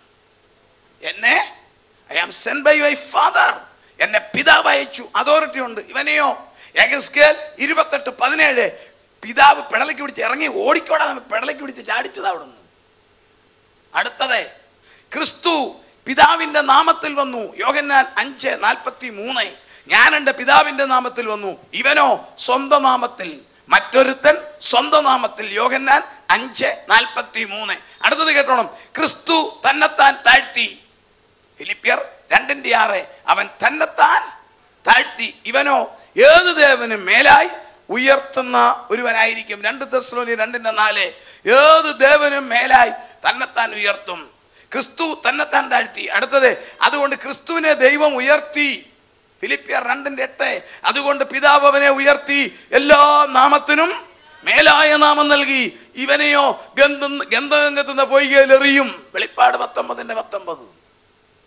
എന്നെ I am sent by my father എന്നെ പിതാവ് അയച്ചു അതോറിറ്റി ഉണ്ട് ഇവനെയോ എഗസ്കേൽ ഇരുപത്തെട്ട് പതിനേഴ് പിതാവ് പെടലേക്ക് പിടിച്ച് ഇറങ്ങി ഓടിക്കോടാ പെടലേക്ക് പിടിച്ച് ചാടിച്ചത് അവിടുന്ന് അടുത്തത് ക്രിസ്തു പിതാവിന്റെ നാമത്തിൽ വന്നു യോഹന്നാൻ അഞ്ച് നാൽപ്പത്തി മൂന്ന് ഞാൻ എൻ്റെ പിതാവിന്റെ നാമത്തിൽ വന്നു ഇവനോ സ്വന്തം നാമത്തിൽ മറ്റൊരുത്തൻ സ്വന്തം നാമത്തിൽ യോഹന്നാൻ അഞ്ച് നാൽപ്പത്തി മൂന്ന് അടുത്തത് കേട്ടോണം ക്രിസ്തു തന്നെത്താൻ താഴ്ത്തി ഫിലിപ്പിയർ രണ്ടിന്റെ ആറ് അവൻ തന്നെത്താൻ താഴ്ത്തി ഇവനോ ഏത് ദേവനും മേലായി ഉയർത്തുന്ന ഒരുവനായിരിക്കും രണ്ട് തെസ്ലോനി രണ്ടിന്റെ നാല് ഏത് ദേവനും മേലായി തന്നെത്താൻ ഉയർത്തും ക്രിസ്തു തന്നെത്താൻ താഴ്ത്തി അടുത്തത് അതുകൊണ്ട് ക്രിസ്തുവിനെ ദൈവം ഉയർത്തി ഫിലിപ്പിയർ രണ്ടിന്റെ എട്ട് അതുകൊണ്ട് പിതാവ് അവനെ ഉയർത്തി എല്ലാ നാമത്തിനും മേലായ നാമം നൽകി ഇവനെയോ ഗന്ധം ഗന്ധഗംഗത്തുന്ന പൊയ്കയിലെറിയും വെളിപ്പാട് പത്തൊമ്പതിന്റെ പത്തൊമ്പത്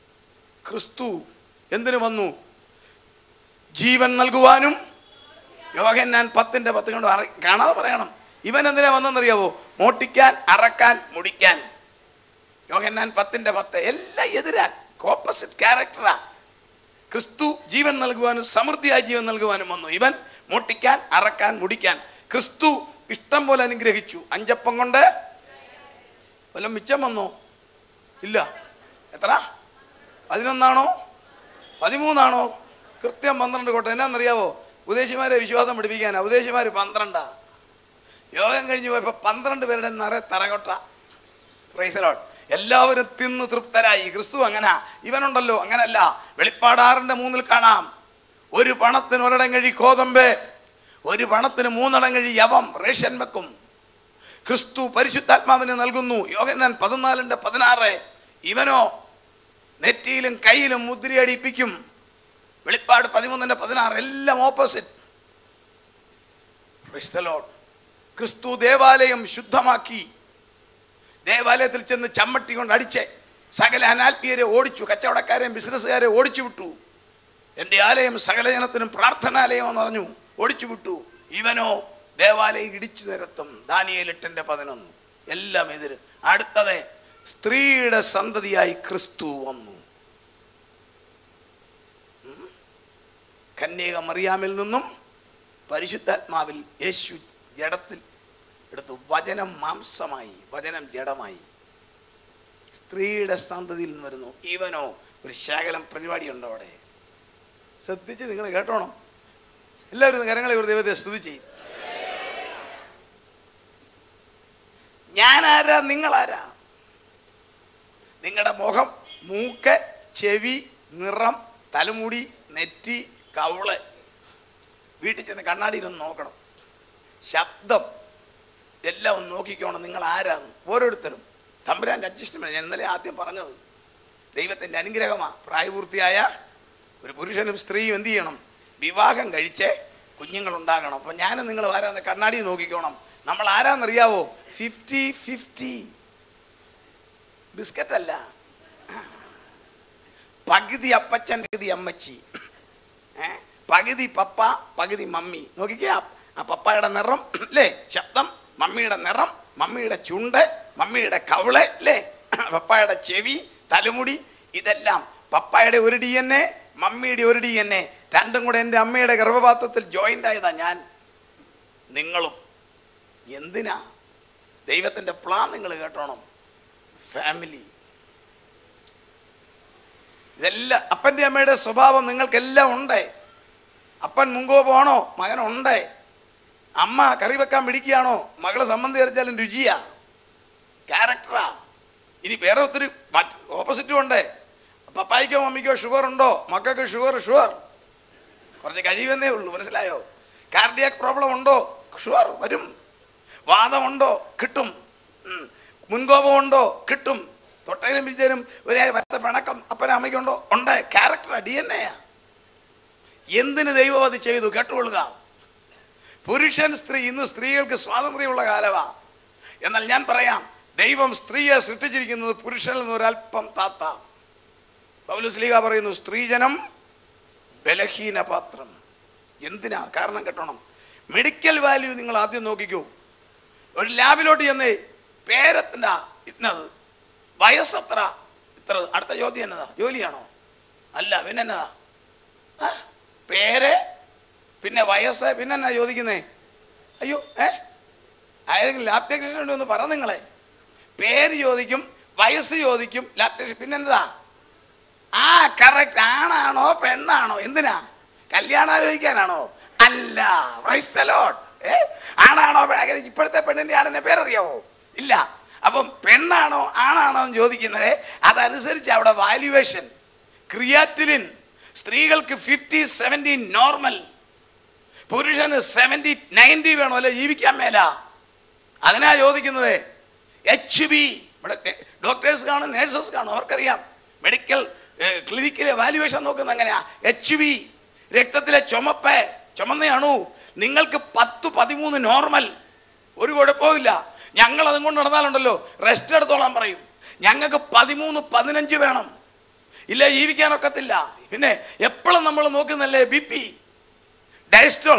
ക്രിസ്തു എന്തിനു വന്നു ജീവൻ നൽകുവാനും യോഹന്നാൻ പത്തിന്റെ പത്ത് കൊണ്ട് അറി- കാണാതെ പറയണം ഇവൻ എന്തിനാ വന്നെന്നറിയാവോ മോട്ടിക്കാൻ അറക്കാൻ മുടിക്കാൻ യോഹന്നാൻ പത്തിന്റെ പത്ത് എല്ലാം എതിരാ ഓപ്പോസിറ്റ് ക്യാരക്ടറാ ക്രിസ്തു ജീവൻ നൽകുവാനും സമൃദ്ധിയായി ജീവൻ നൽകുവാനും വന്നു ഇവൻ മോട്ടിക്കാൻ അറക്കാൻ മുടിക്കാൻ ക്രിസ്തു ഇഷ്ടം പോലെ അനുഗ്രഹിച്ചു അഞ്ചപ്പം കൊണ്ട് വല്ല മിച്ചം വന്നോ ഇല്ല എത്ര പതിനൊന്നാണോ പതിമൂന്നാണോ കൃത്യം പന്ത്രണ്ട് കോട്ടെ എന്നാന്നറിയാവോ ഉദ്ദേശിമാരെ വിശ്വാസം പഠിപ്പിക്കാനാ ഉദ്ദേശിമാര് പന്ത്രണ്ടാ യോഗം കഴിഞ്ഞ് പോയപ്പോ പന്ത്രണ്ട് പേരുടെ നിറ തറകൊട്ട പ്രൈസലോട്ട് എല്ലാവരും തിന്ന് തൃപ്തരായി ക്രിസ്തു അങ്ങനെ ഇവനുണ്ടല്ലോ അങ്ങനല്ല വെളിപ്പാടാറിന്റെ മൂന്നിൽ കാണാം ഒരു പണത്തിന് ഒരിടം കഴി കോതമ്പ് ഒരു പണത്തിന് മൂന്നിടം കഴി യവം റേഷൻ വെക്കും ക്രിസ്തു പരിശുദ്ധാത്മാവിനെ നൽകുന്നു യോഗനാൻ പതിനാലിന്റെ പതിനാറ് ഇവനോ നെറ്റിയിലും കയ്യിലും മുദ്രയടിപ്പിക്കും വെളിപ്പാട് പതിമൂന്നിന്റെ പതിനാറ് എല്ലാം ഓപ്പോസിറ്റ് ക്രിസ്തു ദേവാലയം ശുദ്ധമാക്കി ദേവാലയത്തിൽ ചെന്ന് ചമ്മട്ടി കൊണ്ട് അടിച്ച് സകല അനാൽപ്പിയരെ ഓടിച്ചു കച്ചവടക്കാരെയും ബിസിനസ്സുകാരെ ഓടിച്ചു വിട്ടു എൻ്റെ ആലയം സകല ജനത്തിനും പ്രാർത്ഥനാലയം എന്ന് പറഞ്ഞു ഓടിച്ചു വിട്ടു ഇവനോ ദേവാലയം ഇടിച്ചു നിരത്തും ദാനിയേൽ എട്ടിൻ്റെ പതിനൊന്ന് എല്ലാം എതിര് അടുത്തത് സ്ത്രീയുടെ സന്തതിയായി ക്രിസ്തു വന്നു ഉം. കന്യക മറിയാമിൽ നിന്നും പരിശുദ്ധാത്മാവിൽ യേശു ജഡത്തിൽ എടുത്തു വചനം മാംസമായി വചനം ജഡമായി സ്ത്രീയുടെ സന്തതിയിൽ നിന്ന് വരുന്നു ഇവനോ ഒരു ശകലം പരിപാടിയുണ്ട് അവിടെ ശ്രദ്ധിച്ച് നിങ്ങൾ കേട്ടോണം എല്ലാവരും ഒന്ന് കരങ്ങളെ ഒരു ദൈവത്തെ സ്തുതി ചെയ്യും ഞാനാരാ നിങ്ങളാരാ നിങ്ങളുടെ മുഖം മൂക്ക് ചെവി നിറം തലമുടി നെറ്റി കവിള് വീട്ടിൽ ചെന്ന് കണ്ണാടിയിലൊന്ന് നോക്കണം ശബ്ദം എല്ലാം ഒന്ന് നോക്കിക്കോണം നിങ്ങൾ ആരാന്ന് ഓരോരുത്തരും തമ്പുരാൻ്റെ അഡ്ജസ്റ്റ്മെന്റ് ഞാൻ ഇന്നലെ ആദ്യം പറഞ്ഞത് ദൈവത്തിൻ്റെ അനുഗ്രഹമാണ് പ്രായപൂർത്തിയായ ഒരു പുരുഷനും സ്ത്രീയും എന്ത് ചെയ്യണം വിവാഹം കഴിച്ച് കുഞ്ഞുങ്ങൾ ഉണ്ടാകണം അപ്പം ഞാനും നിങ്ങൾ ആരാന്ന് കണ്ണാടി നോക്കിക്കോണം നമ്മൾ ആരാന്നറിയാവോ ഫിഫ്റ്റി ഫിഫ്റ്റി ബിസ്ക്കറ്റ് അല്ല പകുതി അപ്പച്ചൻ പകുതി അമ്മച്ചി ഏ? പകുതി പപ്പ പകുതി മമ്മി നോക്കിക്കേ ആ- ആ പപ്പായുടെ നിറം അല്ലേ ശബ്ദം മമ്മിയുടെ നിറം മമ്മിയുടെ ചുണ്ട് മമ്മിയുടെ കവിള് അല്ലേ പപ്പായുടെ ചെവി തലമുടി ഇതെല്ലാം പപ്പായുടെ ഒരു ഡി എൻ എ മമ്മിയുടെ ഒരു ഡി എൻ എ രണ്ടും കൂടെ എൻ്റെ അമ്മയുടെ ഗർഭപാത്രത്തിൽ ജോയിൻ്റ് ആയതാ ഞാൻ നിങ്ങളും എന്തിനാ ദൈവത്തിൻ്റെ പ്ലാൻ നിങ്ങൾ കേട്ടോണം ഫാമിലി ഇതെല്ലാം അപ്പൻ്റെ അമ്മയുടെ സ്വഭാവം നിങ്ങൾക്കെല്ലാം ഉണ്ട് അപ്പൻ മുൻകോപമാണോ മകനുണ്ട് അമ്മ കറി വെക്കാൻ പിടിക്കുകയാണോ മകളെ സംബന്ധി അരച്ചാലും രുചിയാ ക്യാരക്ടറാ ഇനി വേറെ ഒത്തിരി മറ്റ് ഓപ്പോസിറ്റും ഉണ്ട് പപ്പായിക്കോ മമ്മിക്കോ ഷുഗർ ഉണ്ടോ മക്കൾക്ക് ഷുഗർ ഷുഗർ കുറച്ച് കഴിയുമെന്നേ ഉള്ളൂ മനസ്സിലായോ കാർഡിയാക് പ്രോബ്ലം ഉണ്ടോ ഷുഗർ വരും വാദമുണ്ടോ കിട്ടും ഉം. മുൻകോപമുണ്ടോ കിട്ടും തൊട്ടതിനും പിടിച്ചതിനും ഒരു വരത്ത പിണക്കം അപ്പനും അമ്മയ്ക്കുണ്ടോ ഉണ്ട് ക്യാരക്ടറാ ഡി എൻ എയാ എന്തിന് ദൈവം അത് ചെയ്തു കേട്ടുകൊള്ളുക പുരുഷൻ സ്ത്രീ ഇന്ന് സ്ത്രീകൾക്ക് സ്വാതന്ത്ര്യമുള്ള കാലമാ എന്നാൽ ഞാൻ പറയാം ദൈവം സ്ത്രീയെ സൃഷ്ടിച്ചിരിക്കുന്നത് പുരുഷനിൽ നിന്ന് ഒരല്പം താത്ത പൗലുസ്ലീഗ പറയുന്നു സ്ത്രീജനം ബലഹീന പാത്രം എന്തിനാ കാരണം കേട്ടോണം മെഡിക്കൽ വാല്യൂ നിങ്ങൾ ആദ്യം നോക്കിക്കൂ ഒരു ലാബിലോട്ട് ചെന്നേ പേരെത്തിൻ്റെ ഇന്നത് വയസ്സെത്ര ഇത്ര അടുത്ത ചോദ്യം എന്നതാ ജോലിയാണോ അല്ല പിന്നെ എന്നതാ ആ, പേര് പിന്നെ വയസ്സ് പിന്നെ എന്നാ ചോദിക്കുന്നേ അയ്യോ ഏ ആരെങ്കിലും ലാബ് ടെക്നീഷ്യൻ ഉണ്ടോ ഒന്ന് പറ നിങ്ങളെ പേര് ചോദിക്കും വയസ്സ് ചോദിക്കും ലാബ് ടെക്നീഷ്യൻ പിന്നെന്താ ആ കറക്റ്റ് ആണാണോ പെണ്ണാണോ എന്തിനാ കല്യാണം ആലോചിക്കാനാണോ അല്ല Praise the Lord. ഏ ആണാണോ പെണ്ണ ഇപ്പോഴത്തെ പെണ്ണിന്റെ ആണെന്നെ പേരറിയാവോ ഇല്ല അപ്പം പെണ്ണാണോ ആണാണോ എന്ന് ചോദിക്കുന്നത് അതനുസരിച്ച് അവിടെ വാല്യുവേഷൻ ക്രിയാറ്റിലിൻ സ്ത്രീകൾക്ക് ഫിഫ്റ്റി സെവൻറ്റി നോർമൽ പുരുഷന് സെവൻറ്റി നയൻറ്റി വേണോ അല്ലെ ജീവിക്കാൻ മേല അതിനാ ചോദിക്കുന്നത് എച്ച് ബി ഇവിടെ ഡോക്ടേഴ്സ് കാണും നേഴ്സസ് കാണും അവർക്കറിയാം മെഡിക്കൽ ക്ലിനിക്കിലെ വാല്യുവേഷൻ നോക്കുന്നത് എങ്ങനെയാ എച്ച് ബി രക്തത്തിലെ ചുമപ്പ് ചുമന്നയാണു നിങ്ങൾക്ക് പത്ത് പതിമൂന്ന് നോർമൽ ഒരു കുഴപ്പമില്ല ഞങ്ങൾ അതും കൊണ്ട് നടന്നാലുണ്ടല്ലോ റെസ്റ്റ് എടുത്തോളാൻ പറയും ഞങ്ങൾക്ക് പതിമൂന്ന് പതിനഞ്ച് വേണം ഇല്ല ജീവിക്കാനൊക്കത്തില്ല പിന്നെ എപ്പോഴും നമ്മൾ നോക്കുന്നല്ലേ ബി പി ഡയസ്റ്റോളിക്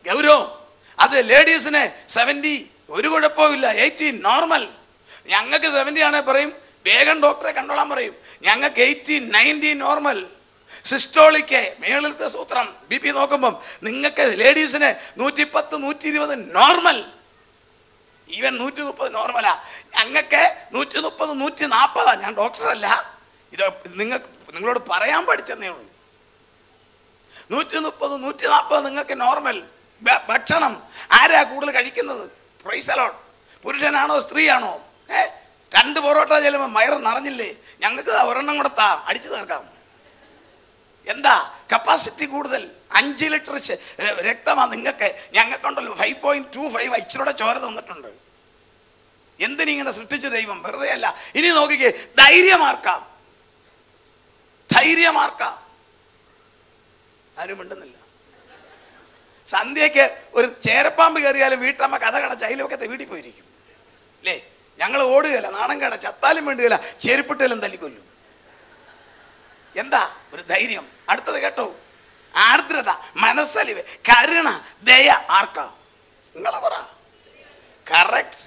ഗൗരവം അത് ലേഡീസിന് സെവൻറ്റി ഒരു കുഴപ്പമില്ല എയ്റ്റീൻ നോർമൽ ഞങ്ങൾക്ക് സെവൻറ്റി ആണെ പറയും വേഗം ഡോക്ടറെ കണ്ടോളാൻ പറയും ഞങ്ങൾക്ക് എയ്റ്റീൻ നയൻറ്റീൻ നോർമൽ സിസ്റ്റോളിക്ക് മേളിലത്തെ സൂത്രം ബി പി നോക്കുമ്പം നിങ്ങൾക്ക് ലേഡീസിന് നൂറ്റിപ്പത്ത് നൂറ്റി ഇരുപത് നോർമൽ ഈവൻ നൂറ്റി മുപ്പത് നോർമലാ ഞങ്ങൾക്ക് നൂറ്റി മുപ്പത് നൂറ്റി നാൽപ്പതാ ഞാൻ ഡോക്ടറല്ല ഇത് നിങ്ങൾ നിങ്ങളോട് പറയാൻ പഠിച്ചെന്നേ ഉള്ളൂ നൂറ്റി മുപ്പത് നൂറ്റി നാൽപ്പത് നിങ്ങൾക്ക് നോർമൽ ഭ- ഭക്ഷണം ആരാ കൂടുതൽ കഴിക്കുന്നത് പ്രൈസലോൺ പുരുഷനാണോ സ്ത്രീയാണോ ഏ രണ്ട് പൊറോട്ട ചെല്ലുമ്പോൾ വയറ് നിറഞ്ഞില്ലേ ഞങ്ങൾക്ക് ദാ ഒരെണ്ണം കൂടെ താ അടിച്ചു തീർക്കാം എന്താ കപ്പാസിറ്റി കൂടുതൽ അഞ്ച് ലിറ്റർ ശ- ഏ, രക്തമാണ് നിങ്ങൾക്ക് ഞങ്ങൾക്കുണ്ടല്ലോ ഫൈവ് പോയിന്റ് ടു ഫൈവ് ഇച്ചിരൂടെ ചോര തന്നിട്ടുണ്ട് എന്തിനിങ്ങനെ സൃഷ്ടിച്ച ദൈവം വെറുതെ അല്ല ഇനി നോക്കിക്കേ ധൈര്യമാർക്കാം ധൈര്യമാർക്കാം ആരും മിണ്ടുന്നില്ല സന്ധ്യയ്ക്ക് ഒരു ചേരപ്പാമ്പ് കയറിയാലും വീട്ടമ്മ കഥ കടച്ച അയൽവക്കത്തെ വീട്ടിൽ പോയിരിക്കും അല്ലേ ഞങ്ങൾ ഓടുകയല്ല നാണം കട ചത്താലും വേണ്ടുകയില്ല ചെരുപ്പിട്ടാലും തല്ലിക്കൊല്ലും എന്താ ഒരു ധൈര്യം അടുത്തത് കേട്ടോ ആർദ്രത മനസ്സലിവ് കരുണ ദയ ആർക്കാ നിങ്ങളെ പറ കറക്റ്റ്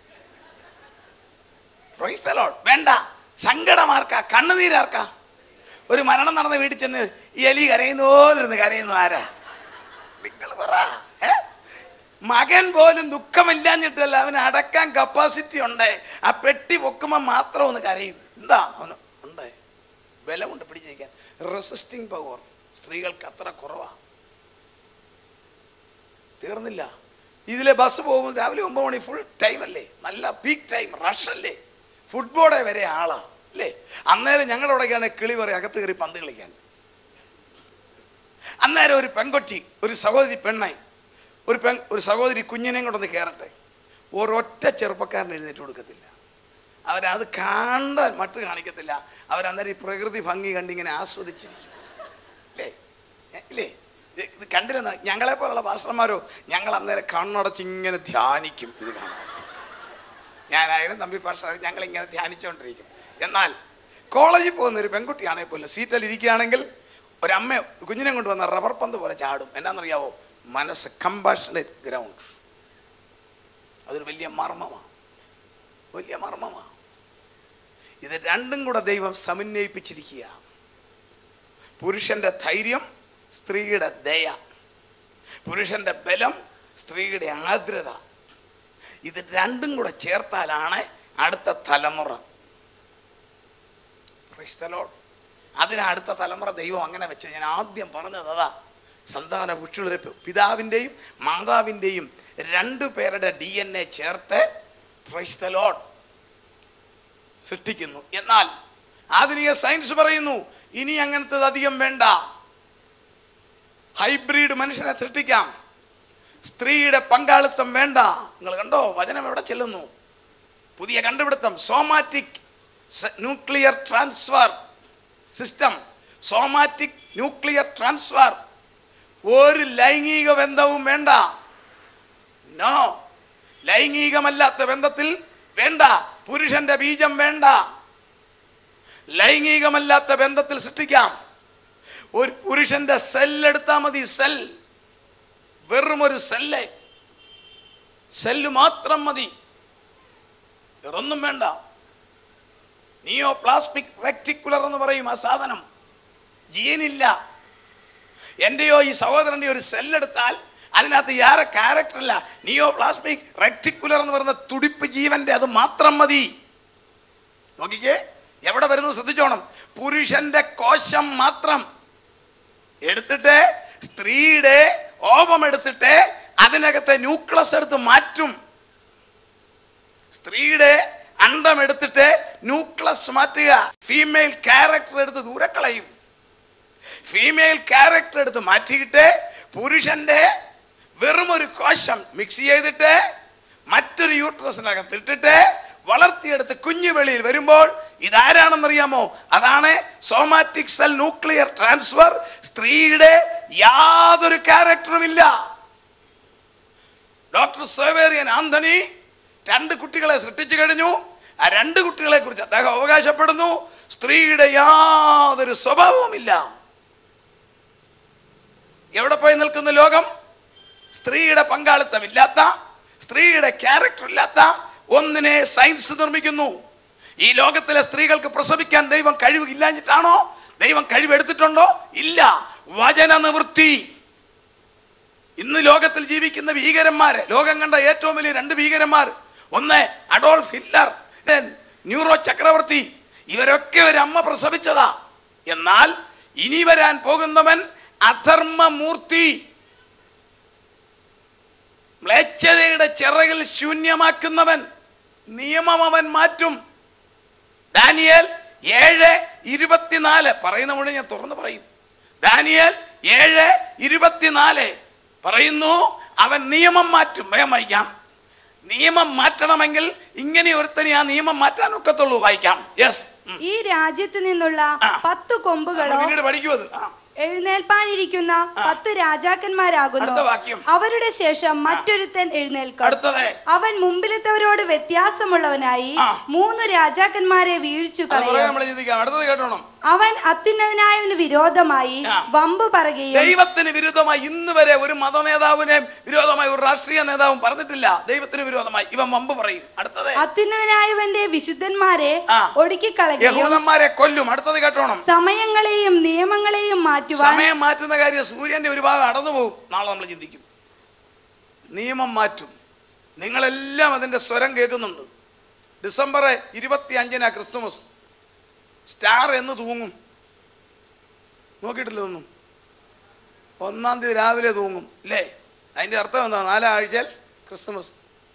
വേണ്ട സങ്കടമാർക്കാ കണ്ണുനീരാർക്കാ ഒരു മരണം നടന്ന വീട്ടിൽ ചെന്ന് ഈ എലി കരയുന്ന പോലെ ഇരുന്ന് കരയുന്നു ആരാ നിങ്ങൾ പറ ഏ? മകൻ പോലും ദുഃഖമില്ലാഞ്ഞിട്ടല്ല അവന് അടക്കാൻ കപ്പാസിറ്റി ഉണ്ട് ആ പെട്ടി പൊക്കുമ്പോൾ മാത്രം ഒന്ന് കരയും എന്താ അവന് ഉണ്ട് ബലമുണ്ട് പിടിച്ചിരിക്കാൻ റെസിസ്റ്റിംഗ് പവർ സ്ത്രീകൾക്ക് അത്ര കുറവാ തീർന്നില്ല ഇതിലെ ബസ് പോകും രാവിലെ ഒമ്പത് മണി ഫുൾ ടൈം അല്ലേ നല്ല പീക്ക് ടൈം റഷ് അല്ലേ ഫുട്ബോളെ വരെ ആളാ അല്ലേ അന്നേരം ഞങ്ങളുടെ അവിടെയൊക്കെയാണ് കിളി പറയും അകത്ത് കയറി പന്ത് കളിക്കാൻ അന്നേരം ഒരു പെൺകൊട്ടി ഒരു സഹോദരി പെണ്ണായി ഒരു പെൺ ഒരു സഹോദരി കുഞ്ഞിനെയും കൊണ്ടൊന്ന് കയറട്ടെ ഒരൊറ്റ ചെറുപ്പക്കാരൻ എഴുന്നേറ്റ് കൊടുക്കത്തില്ല അവരത് കാണാൻ മട്ട് കാണിക്കത്തില്ല അവരന്നേരം ഈ പ്രകൃതി ഭംഗി കണ്ടിങ്ങനെ ആസ്വദിച്ചിരിക്കും അല്ലേ ഏ, ഇല്ലേ ഇത് ഇത് കണ്ടിരുന്ന ഞങ്ങളെ പോലുള്ള ഭാഷന്മാരോ ഞങ്ങൾ അന്നേരം കണ്ണടച്ച് ഇങ്ങനെ ധ്യാനിക്കും ഇത് കാണാൻ ഞാനായാലും തമ്പി ഭാഷ ഞങ്ങൾ ഇങ്ങനെ ധ്യാനിച്ചുകൊണ്ടിരിക്കും എന്നാൽ കോളേജിൽ പോകുന്ന ഒരു പെൺകുട്ടിയാണെങ്കിൽ പോലും സീറ്റിൽ ഇരിക്കുകയാണെങ്കിൽ ഒരമ്മ കുഞ്ഞിനെ കൊണ്ടുവന്ന റബ്ബർ പന്ത് പോലെ ചാടും എന്നാണെന്നറിയാവോ മനസ്സ് കമ്പാഷണേറ്റ് ഗ്രൗണ്ട് അതൊരു വലിയ മർമ്മമാണ് വലിയ മർമ്മമാണ് ഇത് രണ്ടും കൂടെ ദൈവം സമന്വയിപ്പിച്ചിരിക്കുക പുരുഷന്റെ ധൈര്യം സ്ത്രീയുടെ ദയ പുരുഷന്റെ ബലം സ്ത്രീയുടെ ആർദ്രത ഇത് രണ്ടും കൂടെ ചേർത്താലാണ് അടുത്ത തലമുറ Praise the Lord. അതിന് അടുത്ത തലമുറ ദൈവം അങ്ങനെ വെച്ച് ഞാൻ ആദ്യം പറഞ്ഞത് അതാ സന്താന പുഷ്ടിയുടെ പിതാവിൻ്റെയും മാതാവിൻ്റെയും രണ്ടു പേരുടെ ഡി എൻ എ ചേർത്ത് Praise the Lord സൃഷ്ടിക്കുന്നു എന്നാൽ ആധുനിക സയൻസ് പറയുന്നു ഇനി അങ്ങനത്തത് അധികം വേണ്ട ഹൈബ്രിഡ് മനുഷ്യനെ സൃഷ്ടിക്കാം സ്ത്രീയുടെ പങ്കാളിത്തം വേണ്ട നിങ്ങൾ കണ്ടോ വചനം എവിടെ ചെല്ലുന്നു പുതിയ കണ്ടുപിടുത്തം somatic nuclear transfer system somatic nuclear transfer ഒരു ലൈംഗിക ബന്ധവും വേണ്ട നോ ലൈംഗികമല്ലാത്ത ബന്ധത്തിൽ വേണ്ട പുരുഷന്റെ ബീജം വേണ്ട ലൈംഗികമല്ലാത്ത ബന്ധത്തിൽ സൃഷ്ടിക്കാം ഒരു പുരുഷന്റെ സെല്ലെടുത്താൽ മതി സെൽ വെറും ഒരു സെല്ല് സെല്ല് മാത്രം മതി വേറൊന്നും വേണ്ട നിയോ പ്ലാസ്റ്റിക് റെക്ടിക്കുലർ എന്ന് പറയും ആ സാധനം ജീനില്ല എൻ്റെയോ ഈ സഹോദരൻ്റെ ഒരു സെല്ലെടുത്താൽ അതിനകത്ത് യാറെ ക്യാരക്ടർ ഇല്ല നിയോ പ്ലാസ്മിക് റെക്ടിക്കുലർ എന്ന് പറയുന്ന തുടിപ്പ് ജീവന്റെ അത് മാത്രം മതി നോക്കിക്കേ എവിടെ വരുന്നു ശ്രദ്ധിച്ചോണം പുരുഷന്റെ കോശം മാത്രം എടുത്തിട്ട് സ്ത്രീയുടെ ഓവം എടുത്തിട്ട് അതിനകത്തെ ന്യൂക്ലസ് എടുത്ത് മാറ്റും സ്ത്രീയുടെ അണ്ടം എടുത്തിട്ട് ന്യൂക്ലസ് മാറ്റുക ഫീമെയിൽ ക്യാരക്ടർ എടുത്ത് ദൂരെ കളയും ഫീമെയിൽ ക്യാരക്ടർ എടുത്ത് മാറ്റിയിട്ട് പുരുഷന്റെ വെറും ഒരു കോശം മിക്സ് ചെയ്തിട്ട് മറ്റൊരു യൂട്രസിനകത്ത് ഇട്ടിട്ട് വളർത്തിയെടുത്ത് കുഞ്ഞു വെളിയിൽ വരുമ്പോൾ ഇതാരാണെന്നറിയാമോ അതാണ് സോമാറ്റിക് സെൽ ന്യൂക്ലിയർ ട്രാൻസ്ഫർ സ്ത്രീയുടെ യാതൊരു ക്യാരക്ടറും ഇല്ല ഡോക്ടർ സേവേറിയൻ ആന്റണി രണ്ട് കുട്ടികളെ സൃഷ്ടിച്ചു കഴിഞ്ഞു ആ രണ്ട് കുട്ടികളെ കുറിച്ച് അദ്ദേഹം അവകാശപ്പെടുന്നു സ്ത്രീയുടെ യാതൊരു സ്വഭാവവുമില്ല എവിടെ പോയി നിൽക്കുന്ന ലോകം സ്ത്രീയുടെ പങ്കാളിത്തമില്ലാത്ത സ്ത്രീയുടെ ക്യാരക്ടർ ഇല്ലാത്ത ഒന്നിനെ സയൻസ് നിർമ്മിക്കുന്നു ഈ ലോകത്തിലെ സ്ത്രീകൾക്ക് പ്രസവിക്കാൻ ദൈവം കഴിവ് ഇല്ലാഞ്ഞിട്ടാണോ ദൈവം കഴിവെടുത്തിട്ടുണ്ടോ ഇല്ല വചന നിവൃത്തി ഇന്ന് ലോകത്തിൽ ജീവിക്കുന്ന ഭീകരന്മാര് ലോകം കണ്ട ഏറ്റവും വലിയ രണ്ട് ഭീകരന്മാർ ഒന്ന് അഡോൾഫ് ഹിറ്റ്ലർ ന്യൂറോ ചക്രവർത്തി ഇവരൊക്കെ ഒരു അമ്മ പ്രസവിച്ചതാ എന്നാൽ ഇനി വരാൻ പോകുന്നവൻ അധർമ്മമൂർത്തി മ്ലേച്ഛതയുടെ ചിറകിൽ ശൂന്യമാക്കുന്നവൻ നിയമം അവൻ മാറ്റും ദാനിയേൽ ഏഴ് ഇരുപത്തിനാല് പറയുന്ന മുഴുവൻ ഞാൻ തുറന്നു പറയും ദാനിയേൽ ഏഴ് ഇരുപത്തിനാല് പറയുന്നു അവൻ നിയമം മാറ്റും വേഗം വായിക്കാം നിയമം മാറ്റണമെങ്കിൽ ഇങ്ങനെ ഒരുത്തനെ ആ നിയമം മാറ്റാൻ ഒക്കത്തുള്ളൂ വായിക്കാം യെസ് ഈ രാജ്യത്ത് നിന്നുള്ള ആ. പത്ത് കൊമ്പുകളോ പിന്നീട് പഠിക്കൂ അത് ആ. എഴുന്നേൽപ്പാനിരിക്കുന്ന പത്ത് രാജാക്കന്മാരാകുന്നു അടുത്ത വാക്യം. അവരുടെ ശേഷം മറ്റൊരുത്തൻ എഴുന്നേൽക്കും അടുത്തത് അവൻ മുമ്പിലത്തവരോട് വ്യത്യാസമുള്ളവനായി ആ. മൂന്ന് രാജാക്കന്മാരെ വീഴ്ചു അത് പറയാൻ കളയും നമ്മൾ ചിന്തിക്കാം അടുത്തത് കേട്ടോണം അവൻ അത്യുന്നതനായവന് വിരോധമായി ആ. വമ്പ് പറയുകയും ദൈവത്തിന് വിരുദ്ധമായി ഇന്ന് വരെ ഒരു മത നേതാവിനെ വിരോധമായി ഒരു രാഷ്ട്രീയ നേതാവും പറഞ്ഞിട്ടില്ല ദൈവത്തിന് വിരോധമായി ഇവൻ വമ്പ് പറയും അടുത്തത് അത്യുന്നതനായവന്റെ വിശുദ്ധന്മാരെ ആ. ഒടുക്കിക്കളയുകയും യഹൂദന്മാരെ കൊല്ലും അടുത്തത് കേട്ടോണം സമയങ്ങളെയും നിയമങ്ങളെയും മാറ്റുവാൻ സമയം മാറ്റുന്ന കാര്യം സൂര്യന്റെ ഒരു ഭാഗം അടന്നു പോകും നാളെ നമ്മൾ ചിന്തിക്കും നിയമം മാറ്റും നിങ്ങളെല്ലാം അതിന്റെ സ്വരം കേൾക്കുന്നുണ്ട് ഡിസംബർ ഇരുപത്തി അഞ്ചിനാ ക്രിസ്തുമസ് സ്റ്റാർ എന്ന് തൂങ്ങും നോക്കിയിട്ടില്ല ഒന്നും ഒന്നാം തീയതി രാവിലെ തൂങ്ങും അല്ലേ അതിന്റെ അർത്ഥം എന്താ നാലാഴ്ചയിൽ ക്രിസ്തുമസ്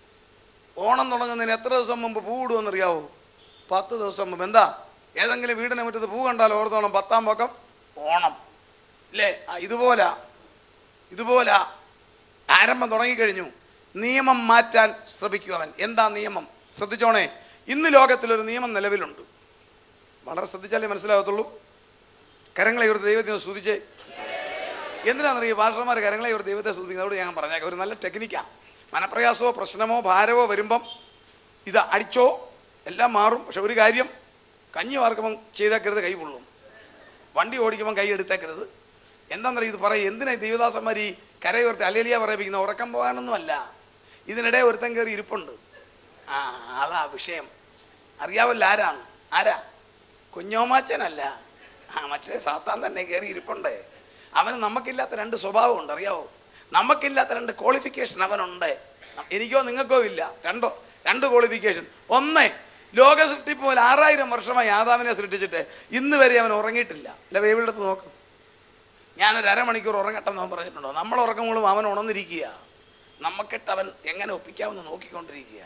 ഓണം തുടങ്ങുന്നതിന് എത്ര ദിവസം മുമ്പ് പൂ ഇടുമെന്നറിയാവോ പത്ത് ദിവസം മുമ്പ് എന്താ ഏതെങ്കിലും വീടിനെ മുറ്റത്ത് പൂ കണ്ടാൽ ഓർത്തോണം പത്താം പക്കം ഓണം അല്ലേ ആ ഇതുപോലാ ഇതുപോലാ ആരംഭം തുടങ്ങിക്കഴിഞ്ഞു നിയമം മാറ്റാൻ ശ്രമിക്കും അവൻ എന്താ നിയമം ശ്രദ്ധിച്ചോണേ ഇന്ന് ലോകത്തിൽ ഒരു നിയമം നിലവിലുണ്ട് വളരെ ശ്രദ്ധിച്ചാലേ മനസ്സിലാകത്തുള്ളൂ കരങ്ങളെ ഇവർ ദൈവത്തെ ഒന്ന് സ്തുതിച്ചേ എന്തിനാണെന്നറിയ ഭാഷമാർ കരങ്ങളെ ഇവർ ദൈവത്തെ സ്തുതിക്കുന്നത് അതോട് ഞാൻ പറഞ്ഞേക്കാം ഒരു നല്ല ടെക്നിക്കാണ് മനപ്രയാസമോ പ്രശ്നമോ ഭാരമോ വരുമ്പം ഇത് അടിച്ചോ എല്ലാം മാറും പക്ഷെ ഒരു കാര്യം കഞ്ഞി വാർക്കുമ്പം ചെയ്തേക്കരുത് കൈ പൊള്ളും വണ്ടി ഓടിക്കുമ്പം കൈ എടുത്തേക്കരുത് എന്താണെന്നറിയ ഇത് പറയും എന്തിനാ ഈ ദൈവദാസന്മാർ ഈ കരയോർത്ത് അല്ലേലിയ പറയിപ്പിക്കുന്ന ഉറക്കം പോകാനൊന്നുമല്ല ഇതിനിടെ ഒരുത്തൻ കയറി ഇരിപ്പുണ്ട് ആ അതാ വിഷയം അറിയാവല്ലോ ആരാണ് ആരാ കുഞ്ഞോമാച്ചനല്ല ആ മറ്റേ സാത്താൻ തന്നെ കയറി ഇരിപ്പുണ്ട് അവന് നമുക്കില്ലാത്ത രണ്ട് സ്വഭാവമുണ്ട് അറിയാവോ നമുക്കില്ലാത്ത രണ്ട് ക്വാളിഫിക്കേഷൻ അവനുണ്ട് എനിക്കോ നിങ്ങൾക്കോ ഇല്ല രണ്ടോ രണ്ട് ക്വാളിഫിക്കേഷൻ ഒന്ന് ലോക സൃഷ്ടിപ്പ് പോലെ ആറായിരം വർഷമായി ആദാമിനെ സൃഷ്ടിച്ചിട്ട് ഇന്ന് വരെ അവൻ ഉറങ്ങിയിട്ടില്ല അല്ല ബൈബിളെടുത്ത് നോക്കും ഞാനൊരു അരമണിക്കൂർ ഉറങ്ങട്ടെന്ന് അവൻ പറഞ്ഞിട്ടുണ്ടോ നമ്മൾ ഉറങ്ങുമ്പോഴും അവൻ ഉണർന്നിരിക്കുക നമുക്കിട്ട് അവൻ എങ്ങനെ ഒപ്പിക്കാമെന്ന് നോക്കിക്കൊണ്ടിരിക്കുക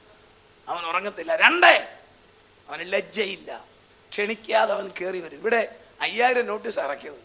അവൻ ഉറങ്ങത്തില്ല രണ്ട് അവന് ലജ്ജയില്ല ക്ഷണിക്കാതെ അവൻ കയറി വരും ഇവിടെ അയ്യായിരം നോട്ടീസ് ഇറക്കിയത്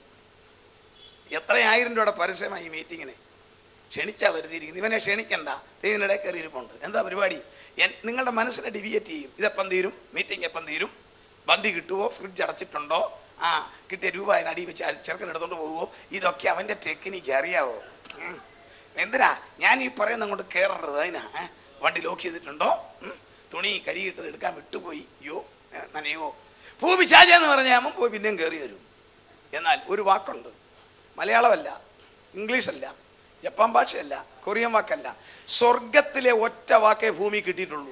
എത്ര ആയിരം രൂപയുടെ പരസ്യമായി ഈ മീറ്റിങ്ങിന് ക്ഷണിച്ചാ വരുത്തിയിരിക്കുന്നത് ഇവനെ ക്ഷണിക്കണ്ട ഇതിനിടെ കയറി ഇരിപ്പുണ്ട് എന്താ പരിപാടി എൻ- നിങ്ങളുടെ മനസ്സിനെ ഡിവിയേറ്റ് ചെയ്യും ഇതെപ്പം തീരും മീറ്റിംഗ് എപ്പം തീരും ബന്തി കിട്ടുമോ ഫ്രിഡ്ജ് അടച്ചിട്ടുണ്ടോ ആ കിട്ടിയ രൂപ അതിന് അടി വെച്ച് അയാൾ ചെറുക്കൻ എടുത്തോണ്ട് പോകുമോ ഇതൊക്കെ അവൻ്റെ ടെക്നിക്ക് അറിയാവോ ഉം. എന്തിനാ ഞാൻ ഈ പറയുന്ന അങ്ങോട്ട് കയറരുത് അതിനാ ഏ? വണ്ടി ലോക്ക് ചെയ്തിട്ടുണ്ടോ ഉം. തുണി കഴുകിയിട്ട് എടുക്കാൻ വിട്ടുപോയി അയ്യോ ഏ, നനയോ ഭൂപിശാച എന്ന് പറഞ്ഞാൽ അവൻ പോയി പിന്നെയും കയറി വരും എന്നാൽ ഒരു വാക്കുണ്ട് മലയാളമല്ല ഇംഗ്ലീഷല്ല ജപ്പാൻ ഭാഷയല്ല കൊറിയൻ വാക്കല്ല സ്വർഗത്തിലെ ഒറ്റ വാക്കേ ഭൂമി കിട്ടിയിട്ടുള്ളൂ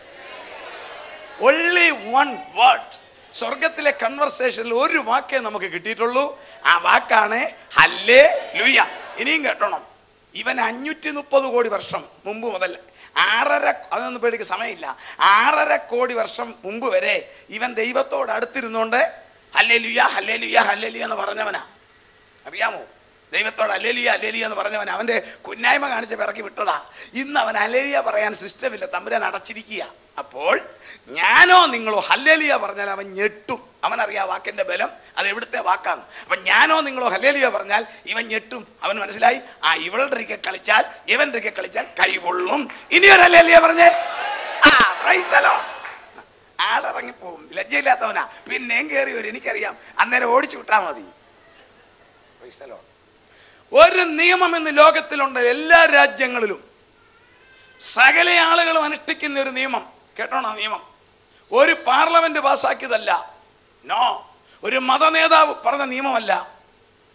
ഒൺലി വൺ വേർഡ് സ്വർഗത്തിലെ കൺവെർസേഷനിൽ ഒരു വാക്കേ നമുക്ക് കിട്ടിയിട്ടുള്ളൂ ആ വാക്കാണ് ഹല്ലേ ലുയ ഇനിയും കേട്ടോണം ഇവൻ അഞ്ഞൂറ്റി മുപ്പത് കോടി വർഷം മുമ്പ് മുതൽ ആറര അതൊന്നും പേടിക്ക് സമയമില്ല ആറര കോടി വർഷം മുമ്പ് വരെ ഇവൻ ദൈവത്തോട് അടുത്തിരുന്നുകൊണ്ട് ഹല്ലേ ലുയ ഹല്ലേ ലുയ ഹല്ലേ ലുയ എന്ന് പറഞ്ഞവനാ അറിയാമോ ദൈവത്തോട് അല്ലേലിയ അല്ലേലിയ എന്ന് പറഞ്ഞവൻ അവന്റെ കുന്നായ്മ കാണിച്ച് പിറക്കി വിട്ടതാ ഇന്ന് അവൻ അല്ലേലിയ പറയാൻ സിസ്റ്റമില്ല തമ്പുരാൻ അടച്ചിരിക്കുക അപ്പോൾ ഞാനോ നിങ്ങളോ ഹല്ലേലിയ പറഞ്ഞാൽ അവൻ ഞെട്ടും അവനറിയാം വാക്കിന്റെ ബലം അത് എവിടുത്തെ വാക്കാണ് അപ്പൊ ഞാനോ നിങ്ങളോ ഹല്ലേലിയ പറഞ്ഞാൽ ഇവൻ ഞെട്ടും അവൻ മനസ്സിലായി ആ ഇവളുടെ ഇരിക്കെ കളിച്ചാൽ ഇവന്റെ ഇരിക്കെ കളിച്ചാൽ കൈകൊള്ളും ഇനി ഒരു ഹല്ലേലിയ പറഞ്ഞേ ആ praise the Lord. ആളിറങ്ങിപ്പോവും ലജ്ജയില്ലാത്തവനാ പിന്നെയും കയറി വരും എനിക്കറിയാം അന്നേരം ഓടിച്ചു വിട്ടാ മതി Praise the Lord. ഒരു നിയമം ഇന്ന് ലോകത്തിലുണ്ട് എല്ലാ രാജ്യങ്ങളിലും സകല ആളുകളും അനുഷ്ഠിക്കുന്ന ഒരു നിയമം കേട്ടോണോ നിയമം ഒരു പാർലമെന്റ് പാസ്സാക്കിയതല്ല നോ ഒരു മത നേതാവ് പറഞ്ഞ നിയമമല്ല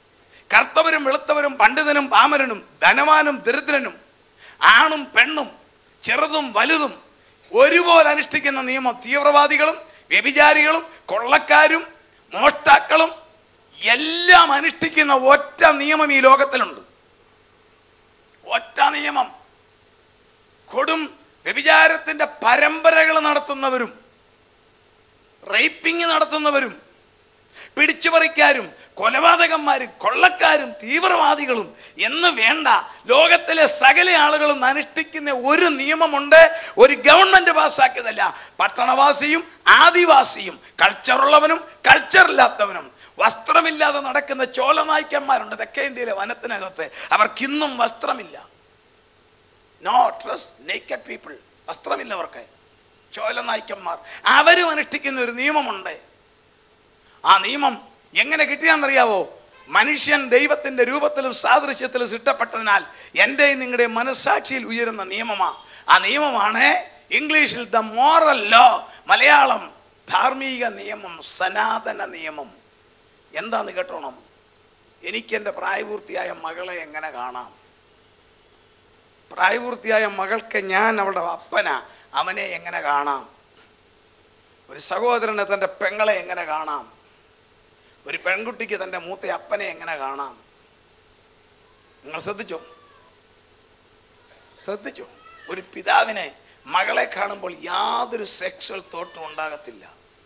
കർത്തവരും വെളുത്തവരും പണ്ഡിതനും പാമരനും ധനവാനും ദരിദ്രനും ആണും പെണ്ണും ചെറുതും വലുതും ഒരുപോലെ അനുഷ്ഠിക്കുന്ന നിയമം തീവ്രവാദികളും വ്യഭിചാരികളും കൊള്ളക്കാരും മോഷ്ടാക്കളും എല്ലാം അനുഷ്ഠിക്കുന്ന ഒറ്റ നിയമം ഈ ലോകത്തിലുണ്ട് ഒറ്റ നിയമം കൊടും വ്യഭിചാരത്തിന്റെ പരമ്പരകൾ നടത്തുന്നവരും റേപ്പിംഗ് നടത്തുന്നവരും പിടിച്ചുപറിക്കാരും കൊലപാതകന്മാരും കൊള്ളക്കാരും തീവ്രവാദികളും എന്ന് വേണ്ട ലോകത്തിലെ സകല ആളുകളും അനുഷ്ഠിക്കുന്ന ഒരു നിയമമുണ്ട് ഒരു ഗവൺമെന്റ് പാസ്സാക്കിയതല്ല പട്ടണവാസിയും ആദിവാസിയും കൾച്ചറുള്ളവനും കൾച്ചറില്ലാത്തവനും വസ്ത്രമില്ലാതെ നടക്കുന്ന ചോലനായ്ക്കന്മാരുണ്ട് തെക്കേ ഇന്ത്യയിലെ വനത്തിനകത്ത് അവർക്കിന്നും വസ്ത്രമില്ല നോ ഡ്രസ് നേക്കഡ് പീപ്പിൾ വസ്ത്രമില്ല അവർക്ക് ചോലനായ്ക്കന്മാർ അവരും അനുഷ്ഠിക്കുന്ന ഒരു നിയമമുണ്ട് ആ നിയമം എങ്ങനെ കിട്ടിയാന്നറിയാവോ മനുഷ്യൻ ദൈവത്തിന്റെ രൂപത്തിലും സാദൃശ്യത്തിലും സിട്ടപ്പെട്ടതിനാൽ എൻ്റെ നിങ്ങളുടെ മനസ്സാക്ഷിയിൽ ഉയരുന്ന നിയമമാ ആ നിയമമാണ് ഇംഗ്ലീഷിൽ ദ മോറൽ ലോ മലയാളം ധാർമ്മിക നിയമം സനാതന നിയമം എന്താന്ന് കേട്ടോണം എനിക്ക് എൻ്റെ പ്രായപൂർത്തിയായ മകളെ എങ്ങനെ കാണാം പ്രായപൂർത്തിയായ മകൾക്ക് ഞാൻ അവളുടെ അപ്പന അവനെ എങ്ങനെ കാണാം ഒരു സഹോദരനെ തൻ്റെ പെങ്ങളെ എങ്ങനെ കാണാം ഒരു പെൺകുട്ടിക്ക് തൻ്റെ മൂത്ത അപ്പനെ എങ്ങനെ കാണാം നിങ്ങൾ ശ്രദ്ധിച്ചോ ശ്രദ്ധിച്ചോ ഒരു പിതാവിനെ മകളെ കാണുമ്പോൾ യാതൊരു സെക്സ്വൽ തോട്ടും ഉണ്ടാകത്തില്ല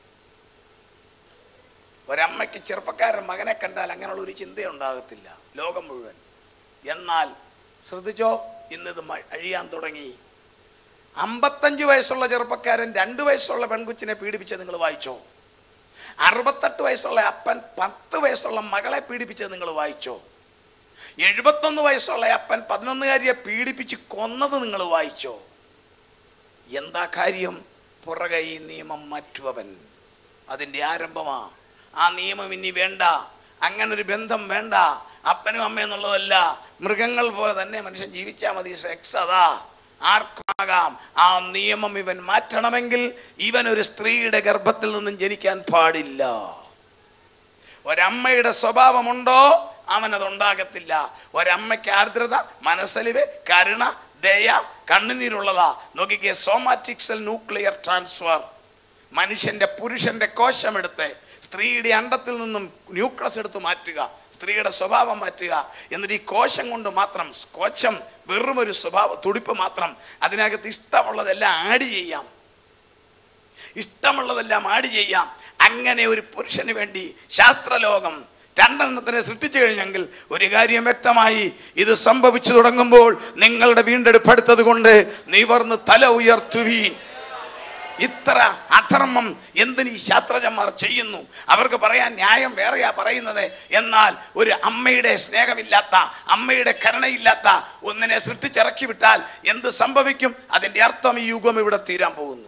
ഒരമ്മയ്ക്ക് ചെറുപ്പക്കാരൻ മകനെ കണ്ടാൽ അങ്ങനെയുള്ള ഒരു ചിന്തയുണ്ടാകത്തില്ല ലോകം മുഴുവൻ എന്നാൽ ശ്രദ്ധിച്ചോ ഇന്നിത് മ- അഴിയാൻ തുടങ്ങി അമ്പത്തഞ്ച് വയസ്സുള്ള ചെറുപ്പക്കാരൻ രണ്ട് വയസ്സുള്ള പെൺകുച്ചിനെ പീഡിപ്പിച്ചത് നിങ്ങൾ വായിച്ചോ അറുപത്തെട്ട് വയസ്സുള്ള അപ്പൻ പത്ത് വയസ്സുള്ള മകളെ പീഡിപ്പിച്ചത് നിങ്ങൾ വായിച്ചോ എഴുപത്തൊന്ന് വയസ്സുള്ള അപ്പൻ പതിനൊന്നുകാരിയെ പീഡിപ്പിച്ച് കൊന്നത് നിങ്ങൾ വായിച്ചോ എന്താ കാര്യം പുറകെ ഈ നിയമം മറ്റുവൻ അതിൻ്റെ ആരംഭമാ ആ നിയമം ഇനി വേണ്ട അങ്ങനെ ഒരു ബന്ധം വേണ്ട അപ്പനും അമ്മയും എന്നുള്ളതല്ല മൃഗങ്ങൾ പോലെ തന്നെ മനുഷ്യൻ ജീവിച്ചാൽ മതി സെക്സ് അതാ ആർക്കാകാം ആ നിയമം ഇവൻ മാറ്റണമെങ്കിൽ ഇവൻ ഒരു സ്ത്രീയുടെ ഗർഭത്തിൽ നിന്നും ജനിക്കാൻ പാടില്ല ഒരമ്മയുടെ സ്വഭാവമുണ്ടോ അവനതുണ്ടാകത്തില്ല ഒരമ്മയ്ക്ക് ആർദ്രത മനസ്സലിവ് കരുണ ദയ കണ്ണുനീരുള്ളതാ നോക്കിക്കേ സോമാറ്റിക് സെൽ ന്യൂക്ലിയർ ട്രാൻസ്ഫർ മനുഷ്യന്റെ പുരുഷന്റെ കോശമെടുത്ത് സ്ത്രീയുടെ അണ്ടത്തിൽ നിന്നും ന്യൂക്ലസ് എടുത്ത് മാറ്റുക സ്ത്രീയുടെ സ്വഭാവം മാറ്റുക എന്നിട്ട് ഈ കോശം കൊണ്ട് മാത്രം കോശം വെറും ഒരു സ്വഭാവ തുടിപ്പ് മാത്രം അതിനകത്ത് ഇഷ്ടമുള്ളതെല്ലാം ആഡ് ചെയ്യാം ഇഷ്ടമുള്ളതെല്ലാം ആഡ് ചെയ്യാം അങ്ങനെ ഒരു പുരുഷന് വേണ്ടി ശാസ്ത്രലോകം രണ്ടെണ്ണത്തിനെ സൃഷ്ടിച്ചു കഴിഞ്ഞെങ്കിൽ ഒരു കാര്യം വ്യക്തമായി ഇത് സംഭവിച്ചു തുടങ്ങുമ്പോൾ നിങ്ങളുടെ വീണ്ടെടുപ്പെടുത്തത് കൊണ്ട് നിവർന്ന് തല ഉയർത്തുവീൻ ഇത്ര അധർമ്മം എന്തിന് ഈ ശാസ്ത്രജ്ഞന്മാർ ചെയ്യുന്നു അവർക്ക് പറയാൻ ന്യായം വേറെയാ പറയുന്നത് എന്നാൽ ഒരു അമ്മയുടെ സ്നേഹമില്ലാത്ത അമ്മയുടെ കരുണയില്ലാത്ത ഒന്നിനെ സൃഷ്ടിച്ചിറക്കി വിട്ടാൽ എന്ത് സംഭവിക്കും അതിന്റെ അർത്ഥം ഈ യുഗം ഇവിടെ തീരാൻ പോകുന്നു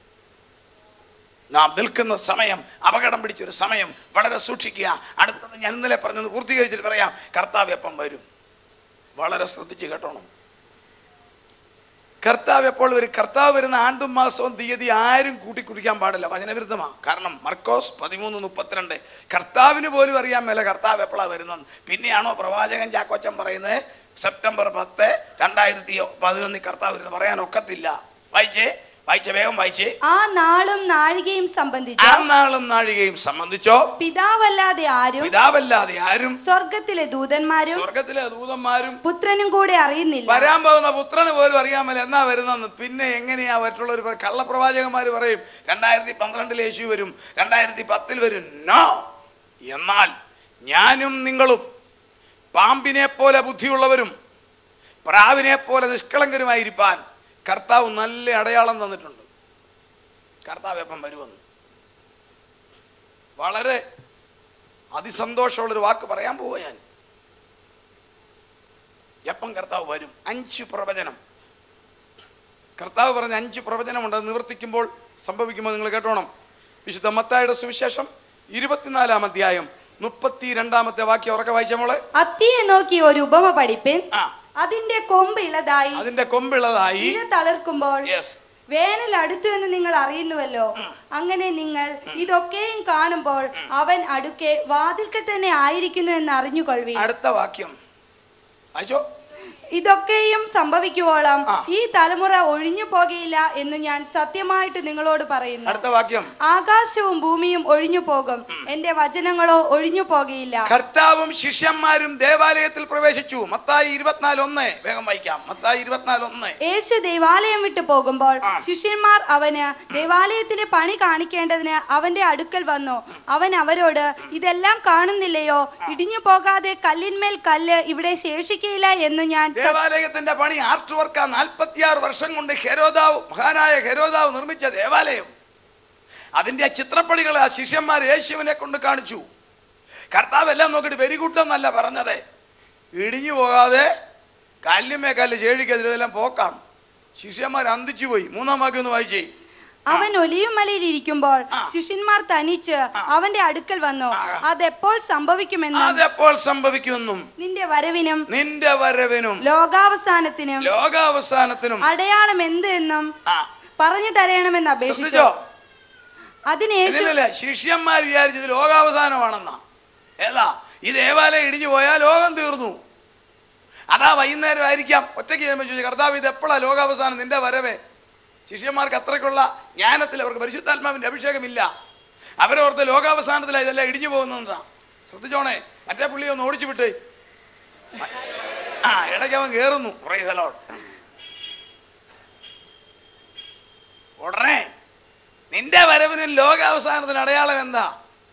നാം നിൽക്കുന്ന സമയം അപകടം പിടിച്ചൊരു സമയം വളരെ സൂക്ഷിക്കുക അടുത്തത് ഞാൻ ഇന്നലെ പറഞ്ഞത് പൂർത്തീകരിച്ചിട്ട് പറയാം കർത്താവ് എപ്പം വരും വളരെ ശ്രദ്ധിച്ച് കേട്ടോണം കർത്താവ് എപ്പോൾ വരും കർത്താവ് വരുന്ന ആണ്ടും മാസവും തീയതി ആരും കൂട്ടിക്കുടിക്കാൻ പാടില്ല വചനവിരുദ്ധമാണ് കാരണം മർക്കോസ് പതിമൂന്ന് മുപ്പത്തിരണ്ട് കർത്താവിന് പോലും അറിയാൻ മേല കർത്താവ് എപ്പോഴാണ് വരുന്നത് പിന്നെയാണോ പ്രവാചകൻ ചാക്കോച്ചൻ പറയുന്നത് സെപ്റ്റംബർ പത്ത് രണ്ടായിരത്തി പതിനൊന്നിൽ കർത്താവ് വരുന്നത് പറയാൻ ഒക്കത്തില്ല വായിച്ചേ വായിച്ച വേഗം വായിച്ചേ ആ നാളും നാഴികയും സംബന്ധിച്ച് ആ നാളും നാഴികയും സംബന്ധിച്ചോ പിതാവല്ലാതെ ആരും പിതാവല്ലാതെ ആരും സ്വർഗത്തിലെ ദൂതന്മാരും സ്വർഗത്തിലെ ദൂതന്മാരും പുത്രനും കൂടെ അറിയുന്നില്ല വരാൻ പോകുന്ന പുത്രന് പോലും അറിയാമല്ല എന്നാ വരുന്നെന്ന് പിന്നെ എങ്ങനെയാ മറ്റുള്ളവർ കള്ളപ്രവാചകന്മാർ പറയും രണ്ടായിരത്തി പന്ത്രണ്ടിൽ യേശു വരും രണ്ടായിരത്തി പത്തിൽ വരും നോ എന്നാൽ ഞാനും നിങ്ങളും പാമ്പിനെ പോലെ ബുദ്ധിയുള്ളവരും പ്രാവിനെ പോലെ നിഷ്കളങ്കരുമായിരിക്കാൻ കർത്താവ് നല്ല അടയാളം തന്നിട്ടുണ്ട് കർത്താവ് എപ്പം വരുമെന്ന് വളരെ അതിസന്തോഷമുള്ളൊരു വാക്ക് പറയാൻ പോവുക ഞാൻ എപ്പം കർത്താവ് വരും അഞ്ച് പ്രവചനം കർത്താവ് പറഞ്ഞ അഞ്ച് പ്രവചനമുണ്ട് അത് നിവർത്തിക്കുമ്പോൾ സംഭവിക്കുമ്പോൾ നിങ്ങൾ കേട്ടോണം വിശുദ്ധ മത്തായുടെ സുവിശേഷം ഇരുപത്തിനാലാം അധ്യായം മുപ്പത്തി രണ്ടാമത്തെ വാക്യം ഉറക്കെ വായിച്ച മോളെ അത്തിയെ നോക്കി ഒരു ഉപമ പഠിപ്പിൻ ആ അതിന്റെ കൊമ്പ് ഇളതായി അതിന്റെ കൊമ്പിളതായി ഇല തളിർക്കുമ്പോൾ യെസ് വേനൽ അടുത്തു എന്ന് നിങ്ങൾ അറിയുന്നുവല്ലോ അങ്ങനെ നിങ്ങൾ ഇതൊക്കെയും കാണുമ്പോൾ അവൻ അടുക്കെ വാതിൽക്കൽ തന്നെ ആയിരിക്കുന്നു എന്ന് അറിഞ്ഞുകൊള്ളുവീൻ അടുത്ത വാക്യം അയച്ചോ ഇതൊക്കെയും സംഭവിക്കുവോളം ആ. ഈ തലമുറ ഒഴിഞ്ഞു പോകയില്ല എന്ന് ഞാൻ സത്യമായിട്ട് നിങ്ങളോട് പറയുന്നു അടുത്ത വാക്യം ആകാശവും ഭൂമിയും ഒഴിഞ്ഞു പോകും എന്റെ വചനങ്ങളോ ഒഴിഞ്ഞു പോകയില്ല കർത്താവും ശിഷ്യന്മാരും ദേവാലയത്തിൽ പ്രവേശിച്ചു മത്തായി ഇരുപത്തിനാല് ഒന്ന് വേഗം വായിക്കാം മത്തായി ഇരുപത്തിനാല് ഒന്ന് യേശു ദേവാലയം വിട്ടു പോകുമ്പോൾ ആ. ശിഷ്യന്മാർ അവന് ദേവാലയത്തിന് പണി കാണിക്കേണ്ടതിന് അവന്റെ അടുക്കൽ വന്നു അവൻ അവരോട് ഇതെല്ലാം കാണുന്നില്ലയോ ഇടിഞ്ഞു പോകാതെ കല്ലിന്മേൽ കല്ല് ഇവിടെ ശേഷിക്കയില്ല എന്ന് ഞാൻ സ- ദേവാലയത്തിന്റെ പണി ആർട്ട് വർക്ക നാൽപ്പത്തിയാറ് വർഷം കൊണ്ട് ഹെരോദാവ് മഹാനായ ഹെരോദാവ് നിർമ്മിച്ച ദേവാലയം അതിന്റെ ആ ചിത്രപ്പണികൾ ആ ശിഷ്യന്മാർ യേശുവിനെ കൊണ്ട് കാണിച്ചു കർത്താവ് എല്ലാം നോക്കിയിട്ട് വെരി ഗുഡ് എന്നല്ല പറഞ്ഞത് ഇടിഞ്ഞു പോകാതെ കല്ലുമേ കല്ല് ശേഷിക്കതിൽ ഇതെല്ലാം പോക്കാം ശിഷ്യന്മാർ അന്തിച്ചു പോയി മൂന്നാം വാക്യം ഒന്ന് വായിച്ചേ അവൻ ഒലിയുമലയിൽ ഇരിക്കുമ്പോൾ ആ. ശിഷ്യന്മാർ തനിച്ച് അവന്റെ അടുക്കൽ വന്നു ആ. അതെപ്പോൾ സംഭവിക്കുമെന്നും അതെപ്പോൾ സംഭവിക്കുമെന്നും നിന്റെ വരവിനും നിന്റെ വരവിനും ലോകാവസാനത്തിനും ലോകാവസാനത്തിനും അടയാളം എന്ത് എന്നും ആ പറഞ്ഞു തരണമെന്ന് അപേക്ഷിച്ചു ശ്രദ്ധിച്ചോ അതിന് യേശു ഇതിലല്ലേ ശിഷ്യന്മാർ വിചാരിച്ചത് ലോകാവസാനമാണെന്നാ ഏതാ ഈ ദേവാലയം ഇടിഞ്ഞു പോയാൽ ലോകം തീർന്നു അതാ വൈകുന്നേരം ആയിരിക്കാം ഒറ്റയ്ക്ക് ചെയ്യുമ്പോൾ ചോദിച്ചു കർത്താവ് ഇത് എപ്പോഴാ ലോകാവസാനം നിന്റെ വരവേ ശിഷ്യന്മാർക്ക് അത്രയ്ക്കുള്ള ജ്ഞാനത്തിൽ അവർക്ക് പരിശുദ്ധാത്മാവിന്റെ അഭിഷേകമില്ല അവരോർത്ത് ലോകാവസാനത്തിലാ ഇതെല്ലാം ഇടിഞ്ഞു പോകുന്നതാ ശ്രദ്ധിച്ചോണേ മറ്റേ പുള്ളി ഒന്ന് ഓടിച്ചു വിട്ട് ആ ഇടയ്ക്ക് അവൻ കയറുന്നു Praise the Lord. ഉടനെ നിന്റെ വരവിനും ലോകാവസാനത്തിന് അടയാളം എന്താ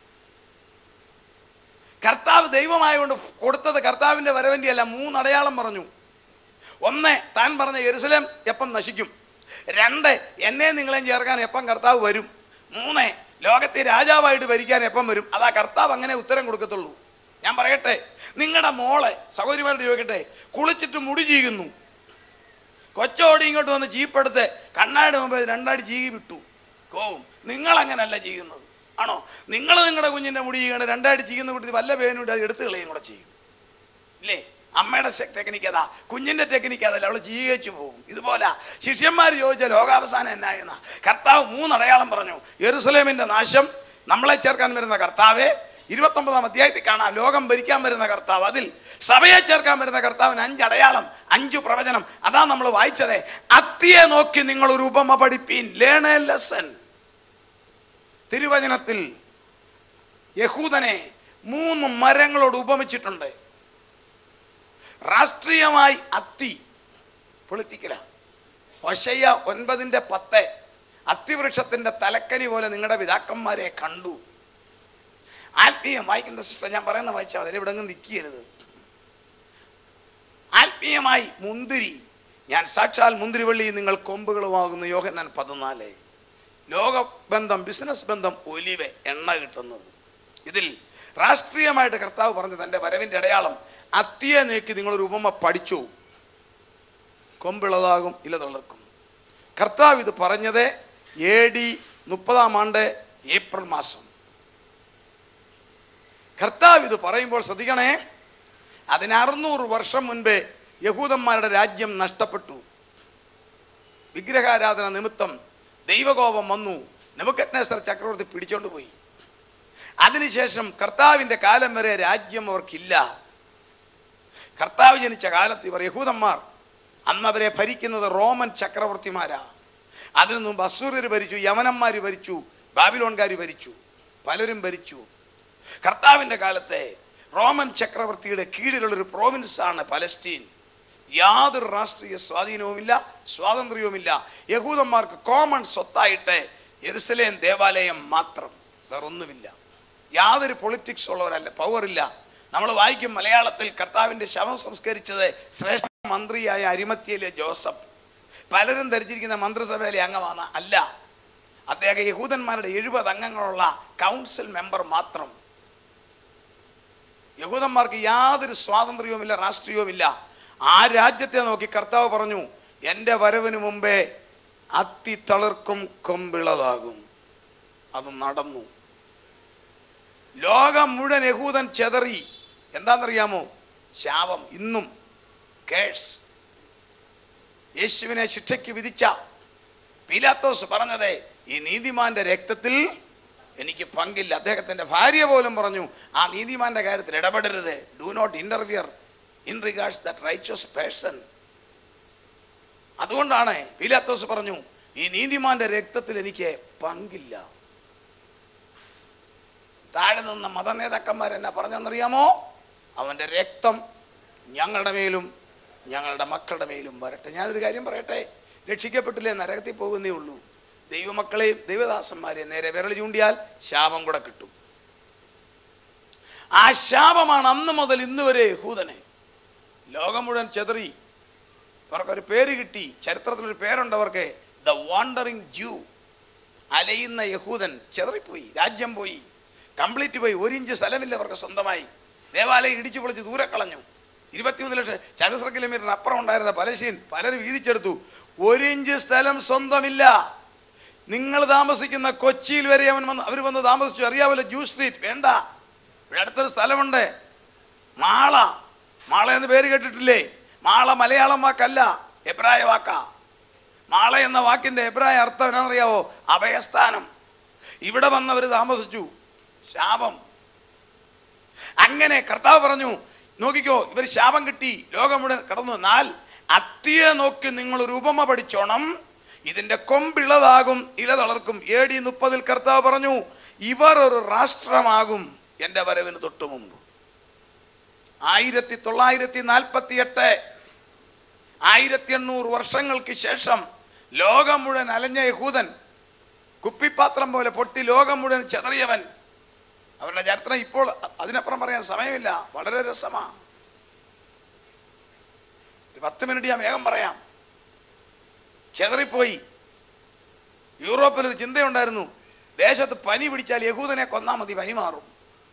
കർത്താവ് ദൈവമായതുകൊണ്ട് കൊടുത്തത് കർത്താവിന്റെ വരവിന്റെ അല്ല മൂന്ന് അടയാളം പറഞ്ഞു ഒന്ന് താൻ പറഞ്ഞ യെരുസലേം എപ്പം നശിക്കും രണ്ട് എന്നെ നിങ്ങളെയും ചേർക്കാൻ എപ്പം കർത്താവ് വരും മൂന്ന് ലോകത്തെ രാജാവായിട്ട് ഭരിക്കാൻ എപ്പം വരും അതാ കർത്താവ് അങ്ങനെ ഉത്തരം കൊടുക്കത്തുള്ളൂ ഞാൻ പറയട്ടെ നിങ്ങളുടെ മോളെ സഹോദരിമാരോട് ചോദിക്കട്ടെ കുളിച്ചിട്ട് മുടി ചീകുന്നു കൊച്ചോടി ഇങ്ങോട്ട് വന്ന് ചീപ്പെടുത്ത് കണ്ണാടി മുമ്പ് രണ്ടാടി ചീകി വിട്ടു കോവും നിങ്ങൾ അങ്ങനല്ല ചെയ്യുന്നത് ആണോ നിങ്ങൾ നിങ്ങളുടെ കുഞ്ഞിന്റെ മുടി ചെയ്യണം രണ്ടാടി ചെയ്യുന്ന കൂട്ടി വല്ല പേനുണ്ട് അത് എടുത്തു കളയും കൂടെ ചെയ്യും ഇല്ലേ അമ്മയുടെ ടെക്നിക്ക് അതാ കുഞ്ഞിന്റെ ടെക്നിക്ക് അതല്ല അവള് ജീവിച്ചു പോകും ഇതുപോലെ ശിഷ്യന്മാർ ചോദിച്ച ലോകാവസാനം എന്നായെന്ന കർത്താവ് മൂന്നടയാളം പറഞ്ഞു യെറുസലേമിന്റെ നാശം നമ്മളെ ചേർക്കാൻ വരുന്ന കർത്താവെ ഇരുപത്തൊമ്പതാം അധ്യായത്തിൽ കാണാം ലോകം ഭരിക്കാൻ വരുന്ന കർത്താവ് അതിൽ സഭയെ ചേർക്കാൻ വരുന്ന കർത്താവിന് അഞ്ച് അടയാളം അഞ്ചു പ്രവചനം അതാ നമ്മൾ വായിച്ചത് അത്തിയെ നോക്കി നിങ്ങൾ ഒരു ഉപമ പഠിപ്പീൻ ലേൺ എ ലെസൺ തിരുവചനത്തിൽ യഹൂദനെ മൂന്ന് മരങ്ങളോട് ഉപമിച്ചിട്ടുണ്ട് രാഷ്ട്രീയമായി അത്തി പൊളിറ്റിക്കലാണ് ഒശയ്യ ഒൻപതിൻ്റെ പത്ത് അത്തിവൃക്ഷത്തിന്റെ തലക്കനി പോലെ നിങ്ങളുടെ പിതാക്കന്മാരെ കണ്ടു ആത്മീയം വായിക്കുന്ന സിസ്റ്റർ ഞാൻ പറയുന്ന വായിച്ചാൽ അതിൽ ഇവിടെ നിൽക്കരുത് ആത്മീയമായി മുന്തിരി ഞാൻ സാക്ഷാൽ മുന്തിരിവള്ളി നിങ്ങൾ കൊമ്പുകളുമാകുന്നു യോഹന്നാൻ പതിനാല് ലോകബന്ധം ബിസിനസ് ബന്ധം ഒലിവ് എണ്ണ കിട്ടുന്നത് ഇതിൽ രാഷ്ട്രീയമായിട്ട് കർത്താവ് പറഞ്ഞ തൻ്റെ വരവിൻ്റെ അടയാളം അത്തിയെ നീക്കി നിങ്ങളൊരു ഉപമ പഠിച്ചു കൊമ്പിളതാകും ഇല തളർക്കും കർത്താവ് ഇത് പറഞ്ഞത് എ ഡി മുപ്പതാം ആണ്ട് ഏപ്രിൽ മാസം കർത്താവ് ഇത് പറയുമ്പോൾ ശ്രദ്ധിക്കണേ അതിന് അറുന്നൂറ് വർഷം മുൻപേ യഹൂദന്മാരുടെ രാജ്യം നഷ്ടപ്പെട്ടു വിഗ്രഹാരാധന നിമിത്തം ദൈവകോപം വന്നു നെബുക്കറ്റ്നേസർ ചക്രവർത്തി പിടിച്ചോണ്ട് പോയി അതിനുശേഷം കർത്താവിൻ്റെ കാലം വരെ രാജ്യം അവർക്കില്ല കർത്താവ് ജനിച്ച കാലത്ത് ഇവർ യഹൂദന്മാർ അന്ന് അവരെ ഭരിക്കുന്നത് റോമൻ ചക്രവർത്തിമാരാ അതിനു മുമ്പ് അസൂര്യർ ഭരിച്ചു യമനന്മാർ ഭരിച്ചു ബാബിലോൺകാർ ഭരിച്ചു പലരും ഭരിച്ചു കർത്താവിൻ്റെ കാലത്തെ റോമൻ ചക്രവർത്തിയുടെ കീഴിലുള്ളൊരു പ്രോവിൻസ് ആണ് പലസ്തീൻ യാതൊരു രാഷ്ട്രീയ സ്വാധീനവുമില്ല സ്വാതന്ത്ര്യവുമില്ല യഹൂദന്മാർക്ക് കോമൺ സ്വത്തായിട്ട് യെരുസലേം ദേവാലയം മാത്രം വേറൊന്നുമില്ല യാതൊരു പൊളിറ്റിക്സ് ഉള്ളവരല്ല പവറില്ല നമ്മൾ വായിക്കും മലയാളത്തിൽ കർത്താവിൻ്റെ ശവം സംസ്കരിച്ചത് ശ്രേഷ്ഠ മന്ത്രിയായ അരിമത്തിയിലെ ജോസഫ് പലരും ധരിച്ചിരിക്കുന്ന മന്ത്രിസഭയിലെ അംഗമാണ് അല്ല അദ്ദേഹം യഹൂദന്മാരുടെ എഴുപത് അംഗങ്ങളുള്ള കൗൺസിൽ മെമ്പർ മാത്രം യഹൂദന്മാർക്ക് യാതൊരു സ്വാതന്ത്ര്യവുമില്ല രാഷ്ട്രീയവുമില്ല ആ രാജ്യത്തെ നോക്കി കർത്താവ് പറഞ്ഞു എൻ്റെ വരവിന് മുമ്പേ അത്തി തളിർക്കും കൊമ്പിളതാകും അത് നടന്നു ലോകം മുഴുവൻ യഹൂദൻ ചെതറി എന്താണെന്നറിയാമോ ശാപം ഇന്നും കേഴ്സ് യേശുവിനെ ശിക്ഷയ്ക്ക് വിധിച്ച പീലാത്തോസ് പറഞ്ഞത് ഈ നീതിമാന്റെ രക്തത്തിൽ എനിക്ക് പങ്കില്ല അദ്ദേഹത്തിന്റെ ഭാര്യ പോലും പറഞ്ഞു ആ നീതിമാന്റെ കാര്യത്തിൽ ഇടപെടരുത് ഡു നോട്ട് ഇന്റർവിയർ in regards that righteous person അതുകൊണ്ടാണ് പീലാത്തോസ് പറഞ്ഞു ഈ നീതിമാന്റെ രക്തത്തിൽ എനിക്ക് പങ്കില്ല താഴെ നിന്ന മതനേതാക്കന്മാർ എന്നാ പറഞ്ഞെന്നറിയാമോ അവന്റെ രക്തം ഞങ്ങളുടെ മേലും ഞങ്ങളുടെ മക്കളുടെ മേലും വരട്ടെ ഞാനൊരു കാര്യം പറയട്ടെ രക്ഷിക്കപ്പെട്ടില്ലേ നരകത്തിൽ പോകുന്നേ ഉള്ളൂ ദൈവമക്കളെയും ദൈവദാസന്മാരെയും നേരെ വിരൽ ചൂണ്ടിയാൽ ശാപം കൂടെ കിട്ടും ആ ശാപമാണ് അന്ന് മുതൽ ഇന്ന് വരെ യഹൂദനെ ലോകം മുഴുവൻ ചെതറി അവർക്കൊരു പേര് കിട്ടി ചരിത്രത്തിലൊരു പേരുണ്ട് അവർക്ക് ദ വാണ്ടറിങ് ജൂ അലയുന്ന യഹൂദൻ ചെതറിപ്പോയി രാജ്യം പോയി കംപ്ലീറ്റ് പോയി ഒരു ഇഞ്ച് സ്ഥലമില്ല അവർക്ക് സ്വന്തമായി ദേവാലയം ഇടിച്ചു പൊളിച്ച് ദൂരെ കളഞ്ഞു ഇരുപത്തിമൂന്ന് ലക്ഷം ചതുശ്ര കിലോമീറ്ററിന് അപ്പുറം ഉണ്ടായിരുന്ന പലശീൻ പലരും വീതിച്ചെടുത്തു ഒരു ഇഞ്ച് സ്ഥലം സ്വന്തമില്ല നിങ്ങൾ താമസിക്കുന്ന കൊച്ചിയിൽ വരെ അവൻ വന്ന് അവർ വന്ന് താമസിച്ചു അറിയാമല്ലോ ജൂ സ്ട്രീറ്റ് വേണ്ട ഇവിടെ അടുത്തൊരു സ്ഥലമുണ്ട് മാള മാള എന്ന് പേര് കേട്ടിട്ടില്ലേ മാള മലയാളം വാക്കല്ല എബ്രായ വാക്കാ മാള എന്ന വാക്കിന്റെ എബ്രായ അർത്ഥം എന്നാണെന്നറിയാവോ അഭയസ്ഥാനം ഇവിടെ വന്നവർ താമസിച്ചു ശാപം അങ്ങനെ കർത്താവ് പറഞ്ഞു നോക്കിക്കോ ഇവർ ശാപം കിട്ടി ലോകം മുഴുവൻ കടന്നു എന്നാൽ അത്തിയെ നോക്കി നിങ്ങൾ ഒരു ഉപമ പഠിച്ചോണം ഇതിന്റെ കൊമ്പിളതാകും ഇല തളർക്കും എ ഡി മുപ്പതിൽ കർത്താവ് പറഞ്ഞു ഇവർ ഒരു രാഷ്ട്രമാകും എൻ്റെ വരവിന് തൊട്ടു മുമ്പ് ആയിരത്തി തൊള്ളായിരത്തി നാൽപ്പത്തി എട്ട് ആയിരത്തി എണ്ണൂറ് വർഷങ്ങൾക്ക് ശേഷം ലോകം മുഴുവൻ അലഞ്ഞ യഹൂദൻ കുപ്പിപ്പാത്രം പോലെ പൊട്ടി ലോകം മുഴുവൻ ചെതറിയവൻ അവരുടെ ചരിത്രം ഇപ്പോൾ അതിനപ്പുറം പറയാൻ സമയമില്ല വളരെ രസമാ ഒരു പത്ത് മിനിറ്റ് ഞാൻ വേഗം പറയാം ചെതറിപ്പോയി യൂറോപ്പിൽ ഒരു ചിന്തയുണ്ടായിരുന്നു ദേശത്ത് പനി പിടിച്ചാൽ യഹൂദനെ കൊന്നാ മതി പനി മാറും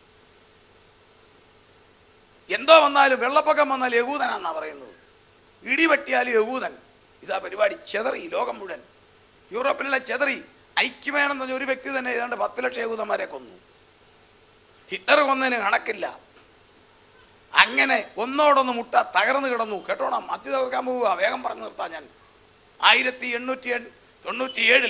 എന്തോ വന്നാലും വെള്ളപ്പൊക്കം വന്നാൽ യഹൂദനാന്നാ പറയുന്നത് ഇടി വെട്ടിയാലും യഹൂദൻ ഇതാ പരിപാടി ചെതറി ലോകം മുഴുവൻ യൂറോപ്പിലെല്ലാം ചെതറി ഐക്യമേണെന്ന് പറഞ്ഞ ഒരു വ്യക്തി തന്നെ ഏതാണ്ട് പത്ത് ലക്ഷം യഹൂദന്മാരെ കൊന്നു ഹിറ്റ്ലർ കൊന്നതിന് കണക്കില്ല അങ്ങനെ ഒന്നോടൊന്ന് മുട്ട തകർന്നു കിടന്നു കേട്ടോണം അതി തകർക്കാൻ പോവുക വേഗം പറഞ്ഞു നിർത്താം ഞാൻ ആയിരത്തി എണ്ണൂറ്റി എൺ- തൊണ്ണൂറ്റി ഏഴിൽ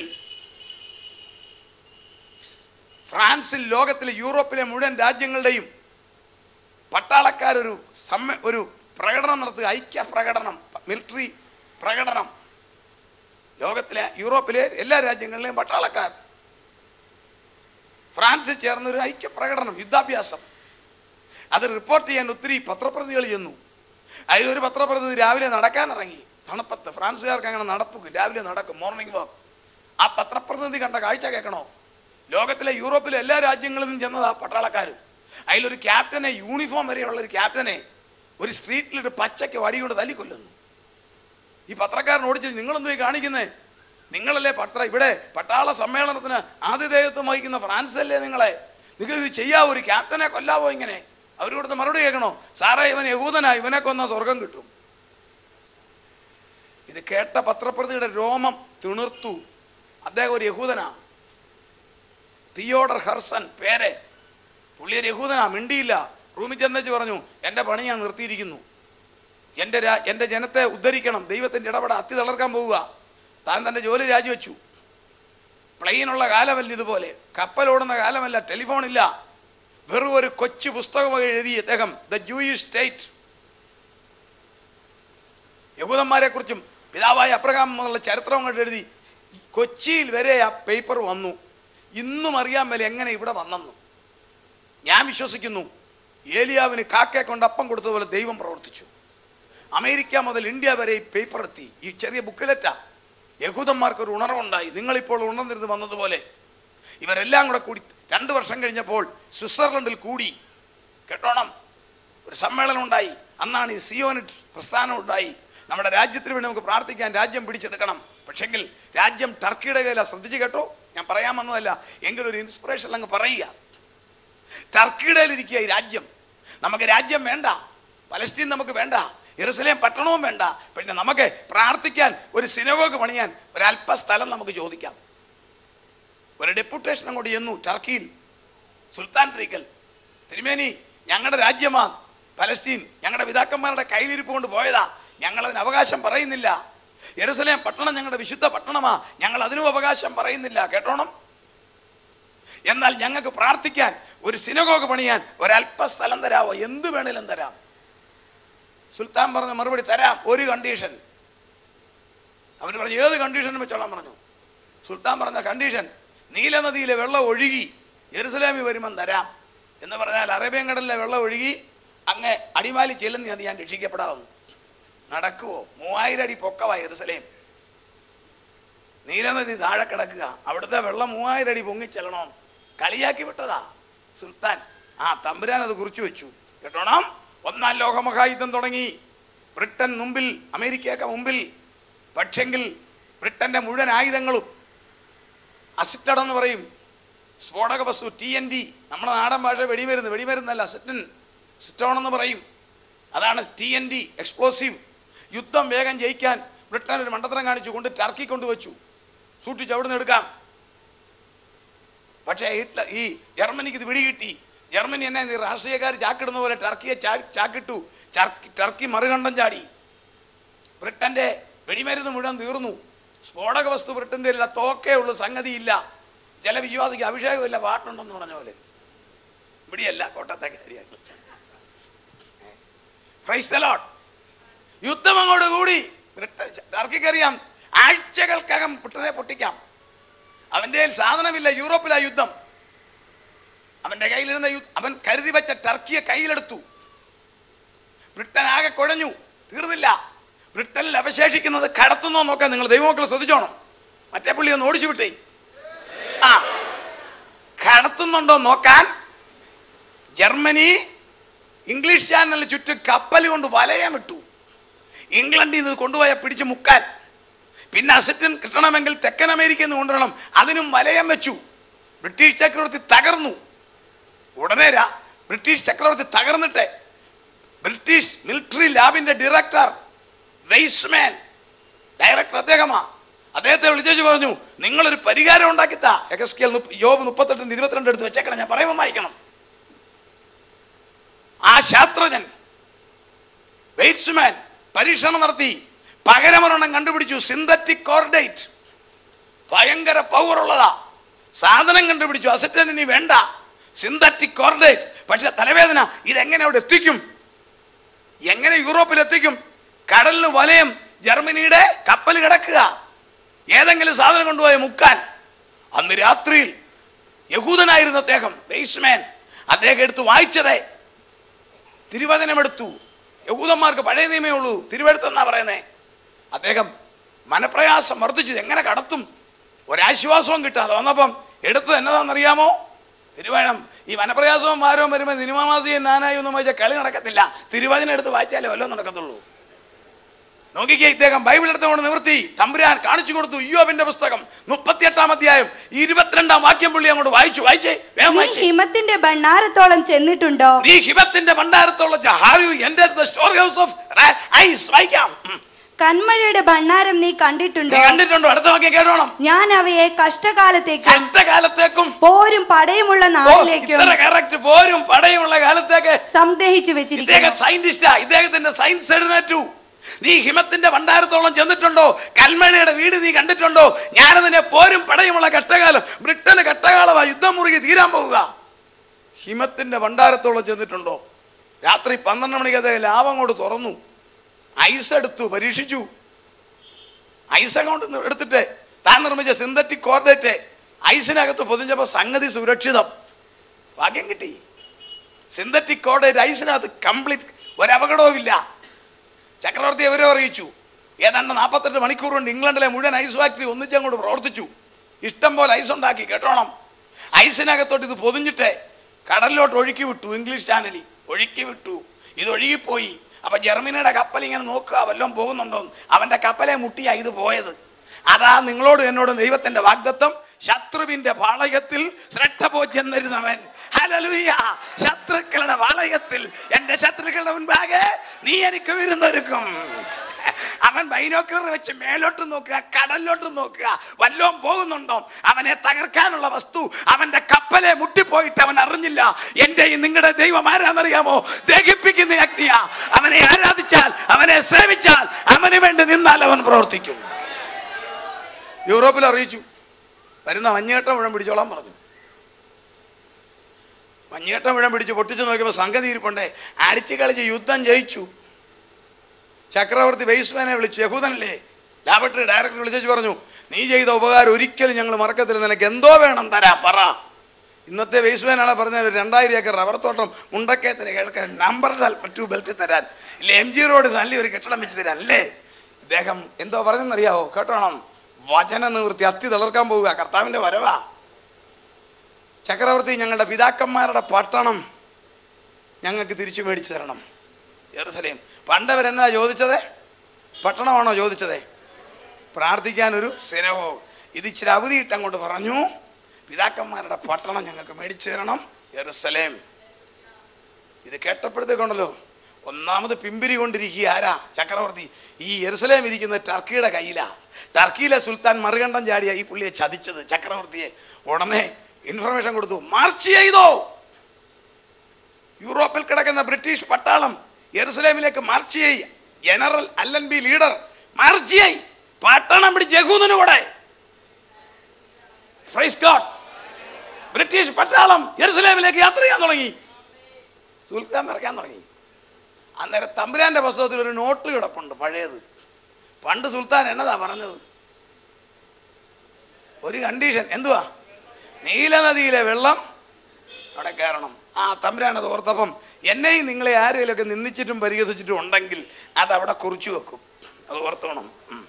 ഫ്രാൻസിൽ ലോകത്തിലെ യൂറോപ്പിലെ മുഴുവൻ രാജ്യങ്ങളുടെയും പട്ടാളക്കാരൊരു സമ്മ ഒരു പ്രകടനം നടത്തുക ഐക്യ പ്രകടനം മിലിറ്ററി പ്രകടനം ലോകത്തിലെ യൂറോപ്പിലെ എല്ലാ രാജ്യങ്ങളിലെയും പട്ടാളക്കാർ ഫ്രാൻസിൽ ചേർന്നൊരു ഐക്യ പ്രകടനം യുദ്ധാഭ്യാസം അത് റിപ്പോർട്ട് ചെയ്യാൻ ഒത്തിരി പത്രപ്രതികൾ ചെന്നു അതിലൊരു പത്രപ്രതിനിധി രാവിലെ നടക്കാൻ ഇറങ്ങി തണുപ്പത്ത് ഫ്രാൻസുകാർക്ക് അങ്ങനെ നടക്കും രാവിലെ നടക്കും മോർണിംഗ് വാക്ക് ആ പത്രപ്രതിനിധി കണ്ട കാഴ്ച കേൾക്കണോ ലോകത്തിലെ യൂറോപ്പിലെ എല്ലാ രാജ്യങ്ങളിൽ നിന്നും ചെന്നതാ പട്ടാളക്കാർ അതിലൊരു ക്യാപ്റ്റനെ യൂണിഫോം വരെയുള്ള ഒരു ക്യാപ്റ്റനെ ഒരു സ്ട്രീറ്റിലിട്ട് പച്ചയ്ക്ക് വടികൊണ്ട് തല്ലിക്കൊല്ലുന്നു ഈ പത്രക്കാരൻ ഓടിച്ചു നിങ്ങളെന്തോ ഈ കാണിക്കുന്നേ നിങ്ങളല്ലേ പത്ര ഇവിടെ പട്ടാള സമ്മേളനത്തിന് ആതിഥേയത്വം വഹിക്കുന്ന ഫ്രാൻസ് അല്ലേ നിങ്ങളെ നിങ്ങൾക്ക് ഇത് ചെയ്യാവോ ഒരു ക്യാപ്റ്റനെ കൊല്ലാവോ ഇങ്ങനെ അവർ കൊടുത്ത് മറുപടി കേൾക്കണോ സാറേ ഇവൻ യഹൂദനാ ഇവനെ കൊന്ന സ്വർഗം കിട്ടും ഇത് കേട്ട പത്രപ്രതിയുടെ രോമം തിണിർത്തു അദ്ദേഹം ഒരു യഹൂദനാ തിയോഡർ ഹർസൻ പേര് പുള്ളി ഒരു യഹൂദനാ മിണ്ടിയില്ല റൂമിൽ ചെന്നേച്ച് പറഞ്ഞു എൻ്റെ പണി ഞാൻ നിർത്തിയിരിക്കുന്നു എൻ്റെ രാ എൻ്റെ ജനത്തെ ഉദ്ധരിക്കണം ദൈവത്തിൻ്റെ ഇടപെട അത്തി തളർക്കാൻ പോവുക താൻ തൻ്റെ ജോലി രാജിവെച്ചു പ്ലെയിനുള്ള കാലമല്ല ഇതുപോലെ കപ്പലോടുന്ന കാലമല്ല ടെലിഫോൺ ഇല്ല വെറും ഒരു കൊച്ചു പുസ്തകം എഴുതി അദ്ദേഹം ദ ജൂയിഷ് സ്റ്റേറ്റ് യഹൂദന്മാരെ കുറിച്ചും പിതാവായ അബ്രഹാം എന്നുള്ള ചരിത്രം കൊണ്ട് എഴുതി ഈ കൊച്ചിയിൽ വരെ ആ പേപ്പർ വന്നു ഇന്നും അറിയാൻ മേലെ എങ്ങനെ ഇവിടെ വന്നെന്ന് ഞാൻ വിശ്വസിക്കുന്നു ഏലിയാവിന് കാക്കയെ കൊണ്ട് അപ്പം കൊടുത്തതുപോലെ ദൈവം പ്രവർത്തിച്ചു അമേരിക്ക മുതൽ ഇന്ത്യ വരെ ഈ പേപ്പർ എത്തി ഈ ചെറിയ ബുക്കിലെറ്റാ യഹൂദന്മാർക്ക് ഒരു ഉണർവുണ്ടായി നിങ്ങളിപ്പോൾ ഉണർന്നിരുന്ന് വന്നതുപോലെ ഇവരെല്ലാം കൂടെ കൂടി രണ്ട് വർഷം കഴിഞ്ഞപ്പോൾ സ്വിറ്റ്സർലൻഡിൽ കൂടി കേട്ടോണം ഒരു സമ്മേളനം ഉണ്ടായി അന്നാണ് ഈ സിയോനിറ്റ് പ്രസ്ഥാനം ഉണ്ടായി നമ്മുടെ രാജ്യത്തിന് വേണ്ടി നമുക്ക് പ്രാർത്ഥിക്കാൻ രാജ്യം പിടിച്ചെടുക്കണം പക്ഷെങ്കിൽ രാജ്യം ടർക്കിയുടെ കയ്യിലാണ് ശ്രദ്ധിച്ച് കേട്ടോ ഞാൻ പറയാൻ വന്നതല്ല എങ്കിലും ഒരു ഇൻസ്പിറേഷൻ അങ്ങ് പറയുക ടർക്കിയുടെ ഇരിക്കുക ഈ രാജ്യം നമുക്ക് രാജ്യം വേണ്ട പലസ്തീൻ നമുക്ക് വേണ്ട എറുസലേം പട്ടണവും വേണ്ട പിന്നെ നമുക്ക് പ്രാർത്ഥിക്കാൻ ഒരു സിനഗോഗ് പണിയാൻ ഒരല്പ സ്ഥലം നമുക്ക് ചോദിക്കാം ഒരു ഡെപ്യൂട്ടേഷൻ അങ്ങോട്ട് ചെന്നു ടർക്കിയിൽ സുൽത്താൻ ട്രീക്കൽ തിരുമേനി ഞങ്ങളുടെ രാജ്യമാ പലസ്തീൻ ഞങ്ങളുടെ പിതാക്കന്മാരുടെ കയ്യിലിരിപ്പ് കൊണ്ട് പോയതാ ഞങ്ങളതിന് അവകാശം പറയുന്നില്ല യെരുസലേം പട്ടണം ഞങ്ങളുടെ വിശുദ്ധ പട്ടണമാ ഞങ്ങൾ അതിനും അവകാശം പറയുന്നില്ല കേട്ടോണം എന്നാൽ ഞങ്ങൾക്ക് പ്രാർത്ഥിക്കാൻ ഒരു സിനഗോഗ് പണിയാൻ ഒരല്പ സ്ഥലം തരാവോ എന്ത് വേണേലും തരാം സുൽത്താൻ പറഞ്ഞ മറുപടി തരാം ഒരു കണ്ടീഷൻ അവർ പറഞ്ഞു ഏത് കണ്ടീഷനും വെച്ചോളാൻ പറഞ്ഞു സുൽത്താൻ പറഞ്ഞ കണ്ടീഷൻ നീലനദിയിലെ വെള്ളം ഒഴുകി ജെറുസലേമിൽ വരുമ്പം തരാം എന്ന് പറഞ്ഞാൽ അറേബ്യൻ കടലിലെ വെള്ളം ഒഴുകി അങ്ങ് അടിമാലി ചെല്ലുന്ന അത് ഞാൻ രക്ഷിക്കപ്പെടാവുന്നു നടക്കുവോ മൂവായിരം അടി പൊക്കവാ ജെറുസലേം നീലനദി താഴെ കിടക്കുക അവിടുത്തെ വെള്ളം മൂവായിരം അടി പൊങ്ങിച്ചെല്ലണോ കളിയാക്കി വിട്ടതാ സുൽത്താൻ ആ തമ്പുരാൻ അത് കുറിച്ചു വെച്ചു കേട്ടോണം ഒന്നാം ലോകമഹായുദ്ധം തുടങ്ങി ബ്രിട്ടൻ മുമ്പിൽ അമേരിക്കയൊക്കെ മുമ്പിൽ പക്ഷെങ്കിൽ ബ്രിട്ടന്റെ മുഴുവൻ ആയുധങ്ങളും അസിറ്റഡ് എന്ന് പറയും സ്ഫോടക വസ്തു ടി എൻ ഡി നമ്മുടെ നാടൻ ഭാഷ വെടിമരുന്ന് വെടിമരുന്നല്ല അസിറ്റൻ സിറ്റോൺ എന്ന് പറയും അതാണ് ടി എൻ ഡി എക്സ്പ്ലോസീവ് യുദ്ധം വേഗം ജയിക്കാൻ ബ്രിട്ടൻ ഒരു മണ്ടത്തരം കാണിച്ചു കൊണ്ട് ടർക്കി കൊണ്ടുവച്ചു സൂക്ഷിച്ച് അവിടുന്ന് എടുക്കാം പക്ഷേ ഹിറ്റ്ലർ ഈ ജർമ്മനിക്ക് ഇത് പിടികിട്ടി ജർമ്മനി എന്നെ ഈ രാഷ്ട്രീയക്കാർ ചാക്കിടുന്ന പോലെ ടർക്കിയെ ചാ- ചാക്കിട്ടു ചർക്കി ടർക്കി മറുകണ്ഠം ചാടി ബ്രിട്ടന്റെ വെടിമരുന്ന് മുഴുവൻ തീർന്നു സ്ഫോടക വസ്തു ബ്രിട്ടന്റെ ഇല്ല തോക്കേ ഉള്ളൂ സംഗതിയില്ല ചില വിശ്വാസിക്ക് അഭിഷേകമില്ല പാട്ടുണ്ടെന്ന് പറഞ്ഞ പോലെ ഇവിടെയല്ല കോട്ടത്തെ കാര്യമാണ് Praise the Lord. യുദ്ധം അങ്ങോട്ട് കൂടി ബ്രിട്ടൻ ടർക്കിക്കറിയാം ആഴ്ചകൾക്കകം ബ്രിട്ടനെ പൊട്ടിക്കാം അവന്റെ കയ്യിൽ സാധനമില്ല യൂറോപ്പിലാ യുദ്ധം അവന്റെ കയ്യിലിരുന്ന യു- അവൻ കരുതി വെച്ച ടർക്കിയെ കയ്യിലെടുത്തു ബ്രിട്ടൻ ആകെ കുഴഞ്ഞു തീർന്നില്ല ബ്രിട്ടനിൽ അവശേഷിക്കുന്നത് കടത്തുന്നോ നോക്കാൻ നിങ്ങൾ ദൈവമക്കൾ ശ്രദ്ധിച്ചോണം മറ്റേ പുള്ളി ഒന്ന് ഓടിച്ചു വിട്ടേ ആ കടത്തുന്നുണ്ടോ നോക്കാൻ ജർമ്മനി ഇംഗ്ലീഷ് ചാനലിന് ചുറ്റും കപ്പൽ കൊണ്ട് വലയം ഇട്ടു ഇംഗ്ലണ്ടിൽ നിന്ന് കൊണ്ടുപോയ പിടിച്ച് മുക്കാൻ പിന്നെ അസറ്റൻ കിട്ടണമെങ്കിൽ തെക്കൻ അമേരിക്കയിൽ നിന്ന് കൊണ്ടുവരണം അതിനും വലയം വെച്ചു ബ്രിട്ടീഷ് ചക്രവർത്തി തകർന്നു ഉടനെ രാ- ബ്രിട്ടീഷ് ചക്രവർത്തി തകർന്നിട്ട് ബ്രിട്ടീഷ് മിലിറ്ററി ലാബിന്റെ ഡയറക്ടർ വെയ്സ്മാൻ ഡയറക്ടർ അദ്ദേഹമാ അദ്ദേഹത്തെ വിളിച്ചു പറഞ്ഞു നിങ്ങളൊരു പരിഹാരം ഉണ്ടാക്കിത്താ എഗസ്കിയൽ യോബ് മുപ്പത്തെട്ടിന് ഇരുപത്തിരണ്ട് എടുത്ത് വെച്ചേക്കണം ഞാൻ പറയുമ്പോൾ വായിക്കണം ആ ശാസ്ത്രജ്ഞൻ വെയ്റ്റ്സ്മാൻ പരീക്ഷണം നടത്തി പകരമൊരെണ്ണം കണ്ടുപിടിച്ചു സിന്തറ്റിക് കോർഡേറ്റ് ഭയങ്കര പവർ ഉള്ളതാ സാധനം കണ്ടുപിടിച്ചു അസറ്റൻ ഇനി വേണ്ട സിന്തറ്റിക് കോർഡേറ്റ് പക്ഷെ തലവേദന ഇതെങ്ങനെ അവിടെ എത്തിക്കും എങ്ങനെ യൂറോപ്പിൽ എത്തിക്കും കടലിന് വലയം ജർമ്മനിയുടെ കപ്പൽ കിടക്കുക ഏതെങ്കിലും സാധനം കൊണ്ടുപോയ മുക്കാൻ അന്ന് രാത്രിയിൽ യഹൂദനായിരുന്ന അദ്ദേഹം ബേസ്മാൻ അദ്ദേഹം എടുത്ത് വായിച്ചതേ തിരുവചനമെടുത്തു യഹൂദന്മാർക്ക് പഴയ നിയമേ ഉള്ളൂ തിരുവെടുത്തെന്നാ പറയുന്നേ അദ്ദേഹം മനപ്രയാസം വർദ്ധിച്ചു എങ്ങനെ കടത്തും ഒരാശ്വാസവും കിട്ടാതെ വന്നപ്പം എടുത്തത് എന്നതാണെന്നറിയാമോ തിരുവചനം ഈ മനപ്രയാസവും ഭാരവും വരുമ്പോൾ സിനിമാമാസിയും നാനായി ഒന്നും വായിച്ചാൽ കളി നടക്കത്തില്ല തിരുവചനം എടുത്ത് വായിച്ചാലേ വല്ലതും നടക്കത്തുള്ളൂ നോക്കിക്കേ ഇദ്ദേഹം ബൈബിൾ എടുത്തുകൊണ്ട് നിവർത്തി തമ്പുരാൻ കാണിച്ചു കൊടുത്തു യോബിന്റെ പുസ്തകം മുപ്പത്തിയെട്ടാം അധ്യായം ഇരുപത്തിരണ്ടാം വാക്യം പുള്ളി അങ്ങോട്ട് വായിച്ചു വായിച്ചേ വേഗം നീ വായിച്ചേ ഹിമത്തിന്റെ ഭണ്ഡാരത്തോളം ചെന്നിട്ടുണ്ടോ നീ ഹിമത്തിന്റെ ഭണ്ഡാരത്തോളം have you enter the store house of ice വായിക്കാം ഉം. കന്മഴയുടെ ഭണ്ഡാരം നീ നീ കണ്ടിട്ടുണ്ടോ കണ്ടിട്ടുണ്ടോ അടുത്ത വാക്യം കേട്ടോണം ഞാൻ അവയെ കഷ്ടകാലത്തേക്കും കഷ്ടകാലത്തേക്കും പോരും പടയുമുള്ള ഓ, നാളിലേക്കും ഇത്ര കറക്റ്റ് പോരും പടയുമുള്ള കാലത്തേക്ക് സംഗ്രഹിച്ചു ഇദ്ദേഹം വെച്ചിരിക്കുന്നു സയന്റിസ്റ്റാ ഇദ്ദേഹത്തിന്റെ സയൻസ് എഴുന്നേറ്റു നീ ഹിമത്തിന്റെ ഭണ്ഡാരത്തോളം ചെന്നിട്ടുണ്ടോ കൽമഴയുടെ വീട് നീ കണ്ടിട്ടുണ്ടോ ഞാനതിനെ പോരും പടയുമുള്ള കഷ്ടകാലം ബ്രിട്ടന് കഷ്ടകാലമാ യുദ്ധം മുറുകി തീരാൻ പോവുക ഹിമത്തിന്റെ ഭണ്ഡാരത്തോളം ചെന്നിട്ടുണ്ടോ രാത്രി പന്ത്രണ്ട് മണിക്ക് അദ്ദേഹം ലാഭം കൊണ്ട് തുറന്നു ഐസ് എടുത്തു പരീക്ഷിച്ചു ഐസ് അങ്ങോട്ട് നി- എടുത്തിട്ട് താൻ നിർമ്മിച്ച സിന്തറ്റിക് കോർഡേറ്റ് ഐസിനകത്ത് പൊതിഞ്ഞപ്പോൾ സംഗതി സുരക്ഷിതം ഭാഗ്യം കിട്ടി സിന്തറ്റിക് കോർഡേറ്റ് ഐസിനകത്ത് കംപ്ലീറ്റ് ഒരപകടവുമില്ല ചക്രവർത്തി അവരെ അറിയിച്ചു ഏതാണ്ട് നാൽപ്പത്തെട്ട് മണിക്കൂർ കൊണ്ട് ഇംഗ്ലണ്ടിലെ മുഴുവൻ ഐസ് ഫാക്ടറി ഒന്നിച്ചങ്ങോട്ട് പ്രവർത്തിച്ചു ഇഷ്ടം പോലെ ഐസ് ഉണ്ടാക്കി കേട്ടോണം ഐസിനകത്തോട്ട് ഇത് പൊതിഞ്ഞിട്ട് കടലിലോട്ട് ഒഴുക്കി വിട്ടു ഇംഗ്ലീഷ് ചാനലിൽ ഒഴുക്കി വിട്ടു ഇത് ഒഴുകിപ്പോയി അപ്പൊ ജർമ്മനിയുടെ കപ്പൽ ഇങ്ങനെ നോക്കുക വല്ലതും പോകുന്നുണ്ടോ അവന്റെ കപ്പലെ മുട്ടിയാ ഇത് പോയത് അതാ നിങ്ങളോട് എന്നോട് ദൈവത്തിന്റെ വാഗ്ദത്വം ശത്രുവിന്റെ പാളയത്തിൽ ശ്രദ്ധ പോച്ചെന്നിരുന്നവൻ ഹല്ലേലൂയ ശത്രുക്കളുടെ പാളയത്തിൽ എന്റെ ശത്രുക്കളുടെ മുൻപാകെ നീ എനിക്ക് വിരുന്നൊരുക്കും അവൻ ബൈനോക്കുലർ വെച്ച് മേലോട്ട് നോക്കുക കടലിലോട്ട് നോക്കുക വല്ലോം പോകുന്നുണ്ടോ അവനെ തകർക്കാനുള്ള വസ്തു അവന്റെ കപ്പലെ മുട്ടിപ്പോയിട്ട് അവൻ അറിഞ്ഞില്ല എന്റെയും നിങ്ങളുടെ ദൈവം ആരാന്നറിയാമോ ദഹിപ്പിക്കുന്ന അഗ്നിയാ അവനെ ആരാധിച്ചാൽ അവനെ സേവിച്ചാൽ അവന് വേണ്ടി നിന്നാൽ അവൻ പ്രവർത്തിക്കും യൂറോപ്പിൽ അറിയിച്ചു വരുന്ന മഞ്ഞേട്ടം മുഴം പിടിച്ചോളാൻ പറഞ്ഞു മഞ്ഞേട്ടം മുഴം പിടിച്ച് പൊട്ടിച്ചു നോക്കിയപ്പോൾ സംഗതി ഇരിപ്പുണ്ടേ അടിച്ചു കളിച്ച് യുദ്ധം ജയിച്ചു ചക്രവർത്തി വെയ്സ്മാനെ വിളിച്ചു യഹൂദനല്ലേ ലാബറട്ടറി ഡയറക്ടർ വിളിച്ചു പറഞ്ഞു നീ ചെയ്ത ഉപകാരം ഒരിക്കലും ഞങ്ങൾ മറക്കത്തില്ല നിനക്ക് എന്തോ വേണം തരാ പറ ഇന്നത്തെ വെയ്സ്മാനാണ് പറഞ്ഞത് രണ്ടായിരം ഏക്കർ റബ്ബർ തോട്ടം മുണ്ടക്കയത്തിന് കേൾക്കാൻ നമ്പർ ടു ബെൽറ്റ് തരാൻ ഇല്ല എം ജി റോഡ് നല്ലൊരു കെട്ടിടം വെച്ച് തരാൻ അല്ലേ ഇദ്ദേഹം എന്തോ പറഞ്ഞെന്നറിയാവോ കേട്ടോണം വചന നിവൃത്തി അത്തി തളർക്കാൻ പോവുക കർത്താവിന്റെ വരവാ ചക്രവർത്തി ഞങ്ങളുടെ പിതാക്കന്മാരുടെ പട്ടണം ഞങ്ങൾക്ക് തിരിച്ചു മേടിച്ചു തരണം ജെറുസലേം പണ്ടവരെന്നാ ചോദിച്ചത് പട്ടണമാണോ ചോദിച്ചത് പ്രാർത്ഥിക്കാൻ ഒരു സ്ഥിരവോ ഇത് ഇച്ചിരി അവധിയിട്ട് അങ്ങോട്ട് പറഞ്ഞു പിതാക്കന്മാരുടെ പട്ടണം ഞങ്ങൾക്ക് മേടിച്ചു തരണം ജെറുസലേം ഇത് കേട്ടപ്പോഴത്തേക്കുണ്ടല്ലോ ഒന്നാമത് പിമ്പിരി കൊണ്ടിരിക്കുക ആരാ ചക്രവർത്തി ഈ യെറുസലേം ഇരിക്കുന്ന ടർക്കിയുടെ കയ്യിലാ ടർക്കിയിലെ സുൽത്താൻ മറുകണ്ഠം ചാടിയ ഈ പുള്ളിയെ ചതിച്ചത് ചക്രവർത്തിയെ ഉടനെ ഇൻഫർമേഷൻ കൊടുത്തു മാർച്ച് ചെയ്തോ യൂറോപ്പിൽ കിടക്കുന്ന ബ്രിട്ടീഷ് പട്ടാളം യെറുസലേമിലേക്ക് മാർച്ച് ചെയ്യ general Allenby leader march ചെയ് പട്ടണം പിടിച്ച് യഹൂദന് കൂടെ Praise God. ബ്രിട്ടീഷ് പട്ടാളം യെറുസലേമിലേക്ക് യാത്ര ചെയ്യാൻ തുടങ്ങി സുൽത്താൻ നിറയ്ക്കാൻ തുടങ്ങി അന്നേരം തമ്പുരാന്റെ പുസ്തകത്തിൽ ഒരു നോട്ട് കിടപ്പുണ്ട് പഴയത് പണ്ട് സുൽത്താൻ എന്നതാ പറഞ്ഞത് ഒരു കണ്ടീഷൻ എന്തുവാ നീലനദിയിലെ വെള്ളം അവിടെ കയറണം ആ തമ്പുരാനത് ഓർത്തപ്പം എന്നെയും നിങ്ങളെ ആരെങ്കിലുമൊക്കെ നിന്ദിച്ചിട്ടും പരിഹസിച്ചിട്ടും ഉണ്ടെങ്കിൽ അത് അവിടെ കുറിച്ചു വെക്കും അത് ഓർത്തോണം ഉം.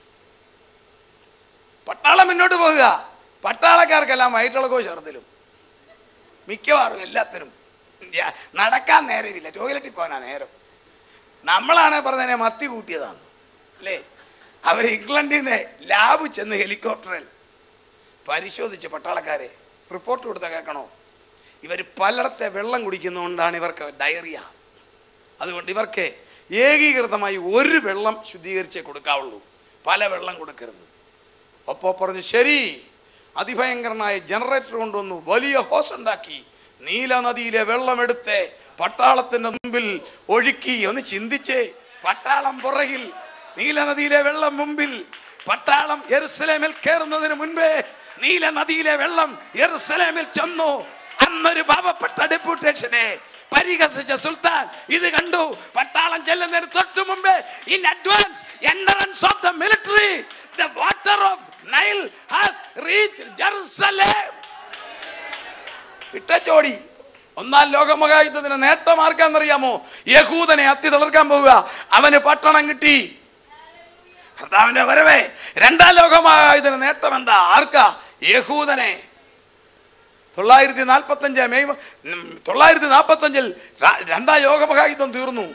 പട്ടാളം മുന്നോട്ട് പോകുക പട്ടാളക്കാർക്കെല്ലാം വയറ്റിളക്കോ ഛർദിലും മിക്കവാറും എല്ലാത്തിനും യ- നടക്കാൻ നേരമില്ല ടോയ്ലറ്റിൽ പോകാനാ നേരം നമ്മളാണ് പറഞ്ഞതിനെ മത്തി കൂട്ടിയതാണ് അല്ലേ അവർ ഇംഗ്ലണ്ടിൽ നിന്ന് ലാബ് ചെന്ന് ഹെലികോപ്റ്ററിൽ പരിശോധിച്ച് പട്ടാളക്കാരെ റിപ്പോർട്ട് കൊടുത്ത കേൾക്കണോ ഇവർ പലയിടത്തെ വെള്ളം കുടിക്കുന്നതുകൊണ്ടാണ് ഇവർക്ക് ഡയറിയ അതുകൊണ്ട് ഇവർക്ക് ഏകീകൃതമായി ഒരു വെള്ളം ശുദ്ധീകരിച്ചേ കൊടുക്കാവുള്ളൂ പല വെള്ളം കൊടുക്കരുത് അപ്പോൾ പറഞ്ഞു ശരി അതിഭയങ്കരനായ ജനറേറ്റർ കൊണ്ടുവന്നു വലിയ ഹോസ് ഉണ്ടാക്കി നീലനദിയിലെ വെള്ളമെടുത്ത് പട്ടാളത്തിന്റെ മുമ്പിൽ ഒഴുക്കി ഒന്ന് ചിന്തിച്ചേ പട്ടാളം പുറകിൽ നീലനദിയിലെ വെള്ളം മുമ്പിൽ പട്ടാളം യെറുസലേമിൽ കയറുന്നതിന് മുൻപേ നീലനദിയിലെ വെള്ളം യെറുസലേമിൽ ചെന്നു അന്നൊരു പാവപ്പെട്ട ഡെപ്യൂട്ടേഷനെ പരിഹസിച്ച സുൽത്താൻ ഇത് കണ്ടു പട്ടാളം ചെല്ലുന്നതിന് തൊട്ടു മുമ്പേ in advance entrance of the military the water of Nile has reach Jerusalem ഇട്ടച്ചോടി ഒന്നാം ലോകമഹായുദ്ധത്തിന് നേട്ടം ആർക്കാന്നറിയാമോ യഹൂദനെ അത്തി തളർക്കാൻ പോവുക അവന് പട്ടണം കിട്ടി കർത്താവിന്റെ വരവേ രണ്ടാം ലോകമഹായുദ്ധത്തിന് നേട്ടം എന്താ ആർക്കാ യഹൂദനെ തൊള്ളായിരത്തി നാൽപ്പത്തി അഞ്ച് മെയ് മ- ഉം, തൊള്ളായിരത്തി നാൽപ്പത്തി അഞ്ചിൽ രണ്ടാം ലോകമഹായുദ്ധം തീർന്നു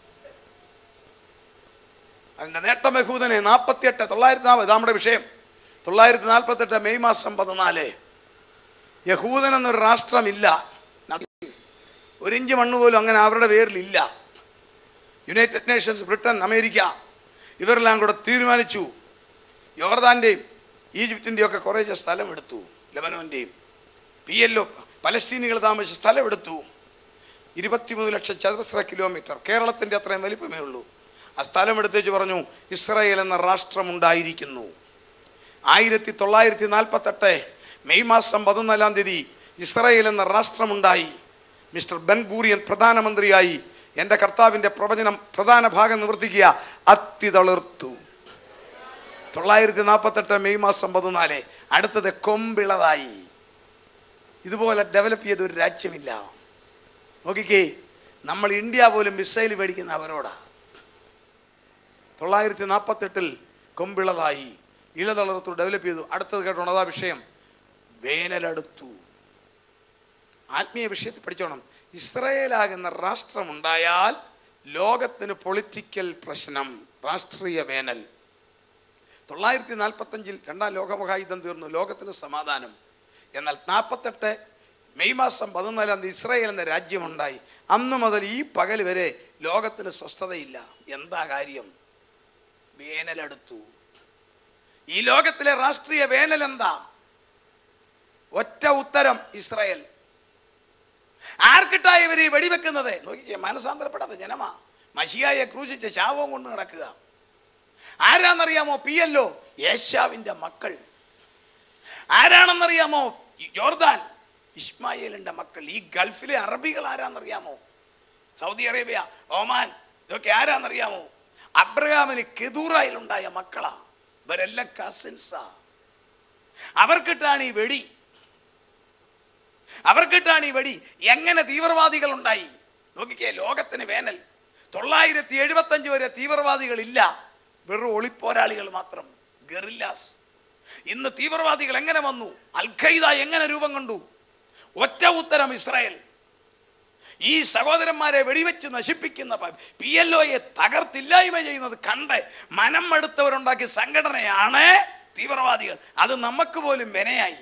അതിന്റെ നേട്ടം യഹൂദനെ നാൽപ്പത്തിയെട്ട് തൊള്ളായിരത്തി നാൽപ്പത് നമ്മുടെ വിഷയം തൊള്ളായിരത്തി നാൽപ്പത്തെട്ട് മെയ് മാസം പതിനാല് യഹൂദൻ എന്നൊരു രാഷ്ട്രമില്ല ഒരു ഇഞ്ച് മണ്ണ് പോലും അങ്ങനെ അവരുടെ പേരിലില്ല യുണൈറ്റഡ് നേഷൻസ് ബ്രിട്ടൻ അമേരിക്ക ഇവരെല്ലാം കൂടെ തീരുമാനിച്ചു യോർദാൻ്റെയും ഈജിപ്തിൻ്റെയും ഒക്കെ കുറേശ്ശെ സ്ഥലം എടുത്തു ലെബനോൻ്റെയും പി എൽ ഒ പലസ്തീനികൾ താമസിച്ച സ്ഥലം എടുത്തു ഇരുപത്തിമൂന്ന് ലക്ഷം ചതുരശ്ര കിലോമീറ്റർ കേരളത്തിൻ്റെ അത്രയും വലിപ്പമേ ഉള്ളൂ ആ സ്ഥലം എടുത്തേച്ച് പറഞ്ഞു ഇസ്രായേൽ എന്ന രാഷ്ട്രമുണ്ടായിരിക്കുന്നു ആയിരത്തി തൊള്ളായിരത്തി നാൽപ്പത്തെട്ട് മെയ് മാസം പതിനാലാം തീയതി ഇസ്രായേൽ എന്ന രാഷ്ട്രമുണ്ടായി മിസ്റ്റർ ബെൻ ഗൂറിയൻ പ്രധാനമന്ത്രിയായി എൻ്റെ കർത്താവിൻ്റെ പ്രവചനം പ്രധാന ഭാഗം നിവർത്തിക്കുക അത്തി തളിർത്തു തൊള്ളായിരത്തി നാൽപ്പത്തെട്ട് മെയ് മാസം പതിനാല് അടുത്തത് കൊമ്പിളതായി ഇതുപോലെ ഡെവലപ്പ് ചെയ്ത ഒരു രാജ്യമില്ല നോക്കിക്കേ നമ്മൾ ഇന്ത്യ പോലും മിസൈൽ മേടിക്കുന്ന അവരോടാ തൊള്ളായിരത്തി നാൽപ്പത്തെട്ടിൽ കൊമ്പിളതായി ഇളതളർത്തു ഡെവലപ്പ് ചെയ്തു അടുത്തത് കേട്ടോണം അതാ വിഷയം വേനലെടുത്തു ആത്മീയ വിഷയത്തിൽ പഠിച്ചോണം ഇസ്രയേലാകുന്ന രാഷ്ട്രമുണ്ടായാൽ ലോകത്തിന് പൊളിറ്റിക്കൽ പ്രശ്നം രാഷ്ട്രീയ വേനൽ തൊള്ളായിരത്തി നാൽപ്പത്തഞ്ചിൽ രണ്ടാം ലോകമഹായുദ്ധം തീർന്നു ലോകത്തിന് സമാധാനം എന്നാൽ നാൽപ്പത്തെട്ട് മെയ് മാസം പതിനാലാം തീയതി ഇസ്രായേൽ എന്ന രാജ്യമുണ്ടായി അന്ന് മുതൽ ഈ പകൽ വരെ ലോകത്തിന് സ്വസ്ഥതയില്ല എന്താ കാര്യം വേനലെടുത്തു ഈ ലോകത്തിലെ രാഷ്ട്രീയ വേനൽ എന്താ ഒറ്റ ഉത്തരം ഇസ്രായേൽ ആർക്കിട്ടാ ഇവർ ഈ വെടിവെക്കുന്നത് നോക്കിക്കേ മനസാന്തരപ്പെടാത്ത ജനമാ മഷിയായെ ക്രൂശിച്ച ശാപവും കൊണ്ട് നടക്കുക ആരാന്നറിയാമോ പി എല്ലോ യേശാവിന്റെ മക്കൾ ആരാണെന്നറിയാമോ യോർദാൻ ഇസ്മായേലിന്റെ മക്കൾ ഈ ഗൾഫിലെ അറബികൾ ആരാന്നറിയാമോ സൗദി അറേബ്യ ഒമാൻ ഇതൊക്കെ ആരാന്നറിയാമോ അബ്രഹാമിന് കെതൂറായിലുണ്ടായ മക്കളാ ഇവരെല്ലാം കസിൻസാ അവർക്കിട്ടാണ് ഈ വെടി അവർക്കിട്ടാണ് ഈ വെടി എങ്ങനെ തീവ്രവാദികൾ ഉണ്ടായി നോക്കിക്കേ ലോകത്തിന് വേനൽ തൊള്ളായിരത്തി എഴുപത്തഞ്ച് വരെ തീവ്രവാദികൾ ഇല്ല വെറും ഒളിപ്പോരാളികൾ മാത്രം ഗറില്ലാസ് ഇന്ന് തീവ്രവാദികൾ എങ്ങനെ വന്നു അൽ ഖൈദ എങ്ങനെ രൂപം കൊണ്ടു ഒറ്റ ഉത്തരം ഇസ്രായേൽ ഈ സഹോദരന്മാരെ വെടിവെച്ച് നശിപ്പിക്കുന്ന പി എൽ ഒയെ തകർത്തില്ലായ്മ ചെയ്യുന്നത് കണ്ട് മനം മടുത്തവരുണ്ടാക്കിയ സംഘടനയാണ് തീവ്രവാദികൾ അത് നമുക്ക് പോലും വിനയായി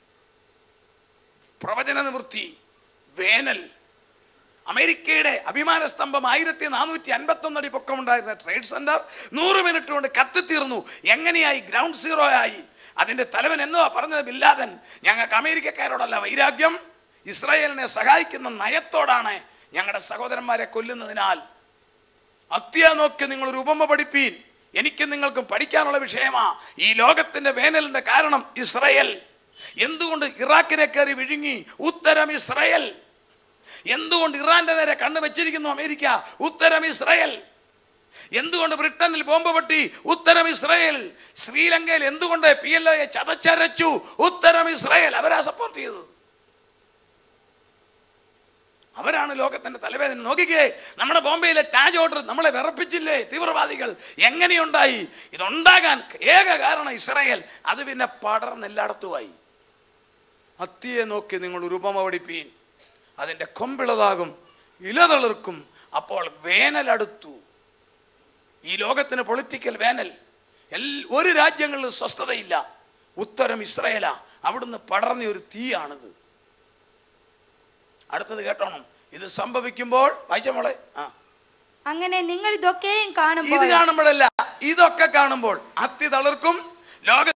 പ്രവചന നിവൃത്തി വേനൽ അമേരിക്കയുടെ അഭിമാന സ്തംഭം ആയിരത്തി നാനൂറ്റി അൻപത്തി ഒന്ന് അടി പൊക്കമുണ്ടായിരുന്ന ട്രേഡ് സെന്റർ നൂറ് മിനിറ്റ് കൊണ്ട് കത്തിത്തീർന്നു എങ്ങനെയായി ഗ്രൗണ്ട് സീറോ ആയി അതിന്റെ തലവൻ എന്നോ പറഞ്ഞത് ബില്ലാദൻ ഞങ്ങൾക്ക് അമേരിക്കക്കാരോടല്ല വൈരാഗ്യം ഇസ്രായേലിനെ സഹായിക്കുന്ന നയത്തോടാണ് ഞങ്ങളുടെ സഹോദരന്മാരെ കൊല്ലുന്നതിനാൽ അത്യ നോക്കി നിങ്ങൾ ഒരു ഉപമ പഠിപ്പീൻ എനിക്ക് നിങ്ങൾക്കും പഠിക്കാനുള്ള വിഷയമാ ഈ ലോകത്തിന്റെ വേനലിന്റെ കാരണം ഇസ്രായേൽ എന്തുകൊണ്ട് ഇറാഖിനെ കയറി വിഴുങ്ങി ഉത്തരം ഇസ്രായേൽ എന്തുകൊണ്ട് ഇറാന്റെ നേരെ കണ്ണു വെച്ചിരിക്കുന്നു അമേരിക്ക ഉത്തരം ഇസ്രായേൽ എന്തുകൊണ്ട് ബ്രിട്ടനിൽ ബോംബ് പൊട്ടി ഉത്തരം ഇസ്രായേൽ ശ്രീലങ്കയിൽ എന്തുകൊണ്ട് പി എൽ ഒയെ ചതച്ചരച്ചു ഉത്തരം ഇസ്രായേൽ അവരാ സപ്പോർട്ട് ചെയ്തത് അവരാണ് ലോകത്തിന്റെ തലവേദന നോക്കിക്കേ നമ്മുടെ ബോംബെയിലെ ടാജ് ഓർഡർ നമ്മളെ വിറപ്പിച്ചില്ലേ തീവ്രവാദികൾ എങ്ങനെയുണ്ടായി ഇതുണ്ടാകാൻ ഏക കാരണം ഇസ്രായേൽ അത് പിന്നെ പടർന്ന് എല്ലായിടത്തുമായി അത്തിയെ നോക്കി നിങ്ങൾ ഒരു ഉപമ പഠിപ്പീൻ അതിൻ്റെ കൊമ്പിളതാകും ഇലതളിർക്കും അപ്പോൾ വേനലടുത്തു ഈ ലോകത്തിന് പൊളിറ്റിക്കൽ വേനൽ എൽ- ഒരു രാജ്യങ്ങളിലും സ്വസ്ഥതയില്ല ഉത്തരം ഇസ്രായേലാ അവിടുന്ന് പടർന്ന ഒരു തീയാണിത് അടുത്തത് കേട്ടോണം ഇത് സംഭവിക്കുമ്പോൾ വായിച്ച മോളെ ആ അങ്ങനെ നിങ്ങൾ ഇതൊക്കെയും ഇത് കാണുമ്പോൾ കാണുമ്പോഴല്ല ഇതൊക്കെ കാണുമ്പോൾ അത്തി തളിർക്കും ലോക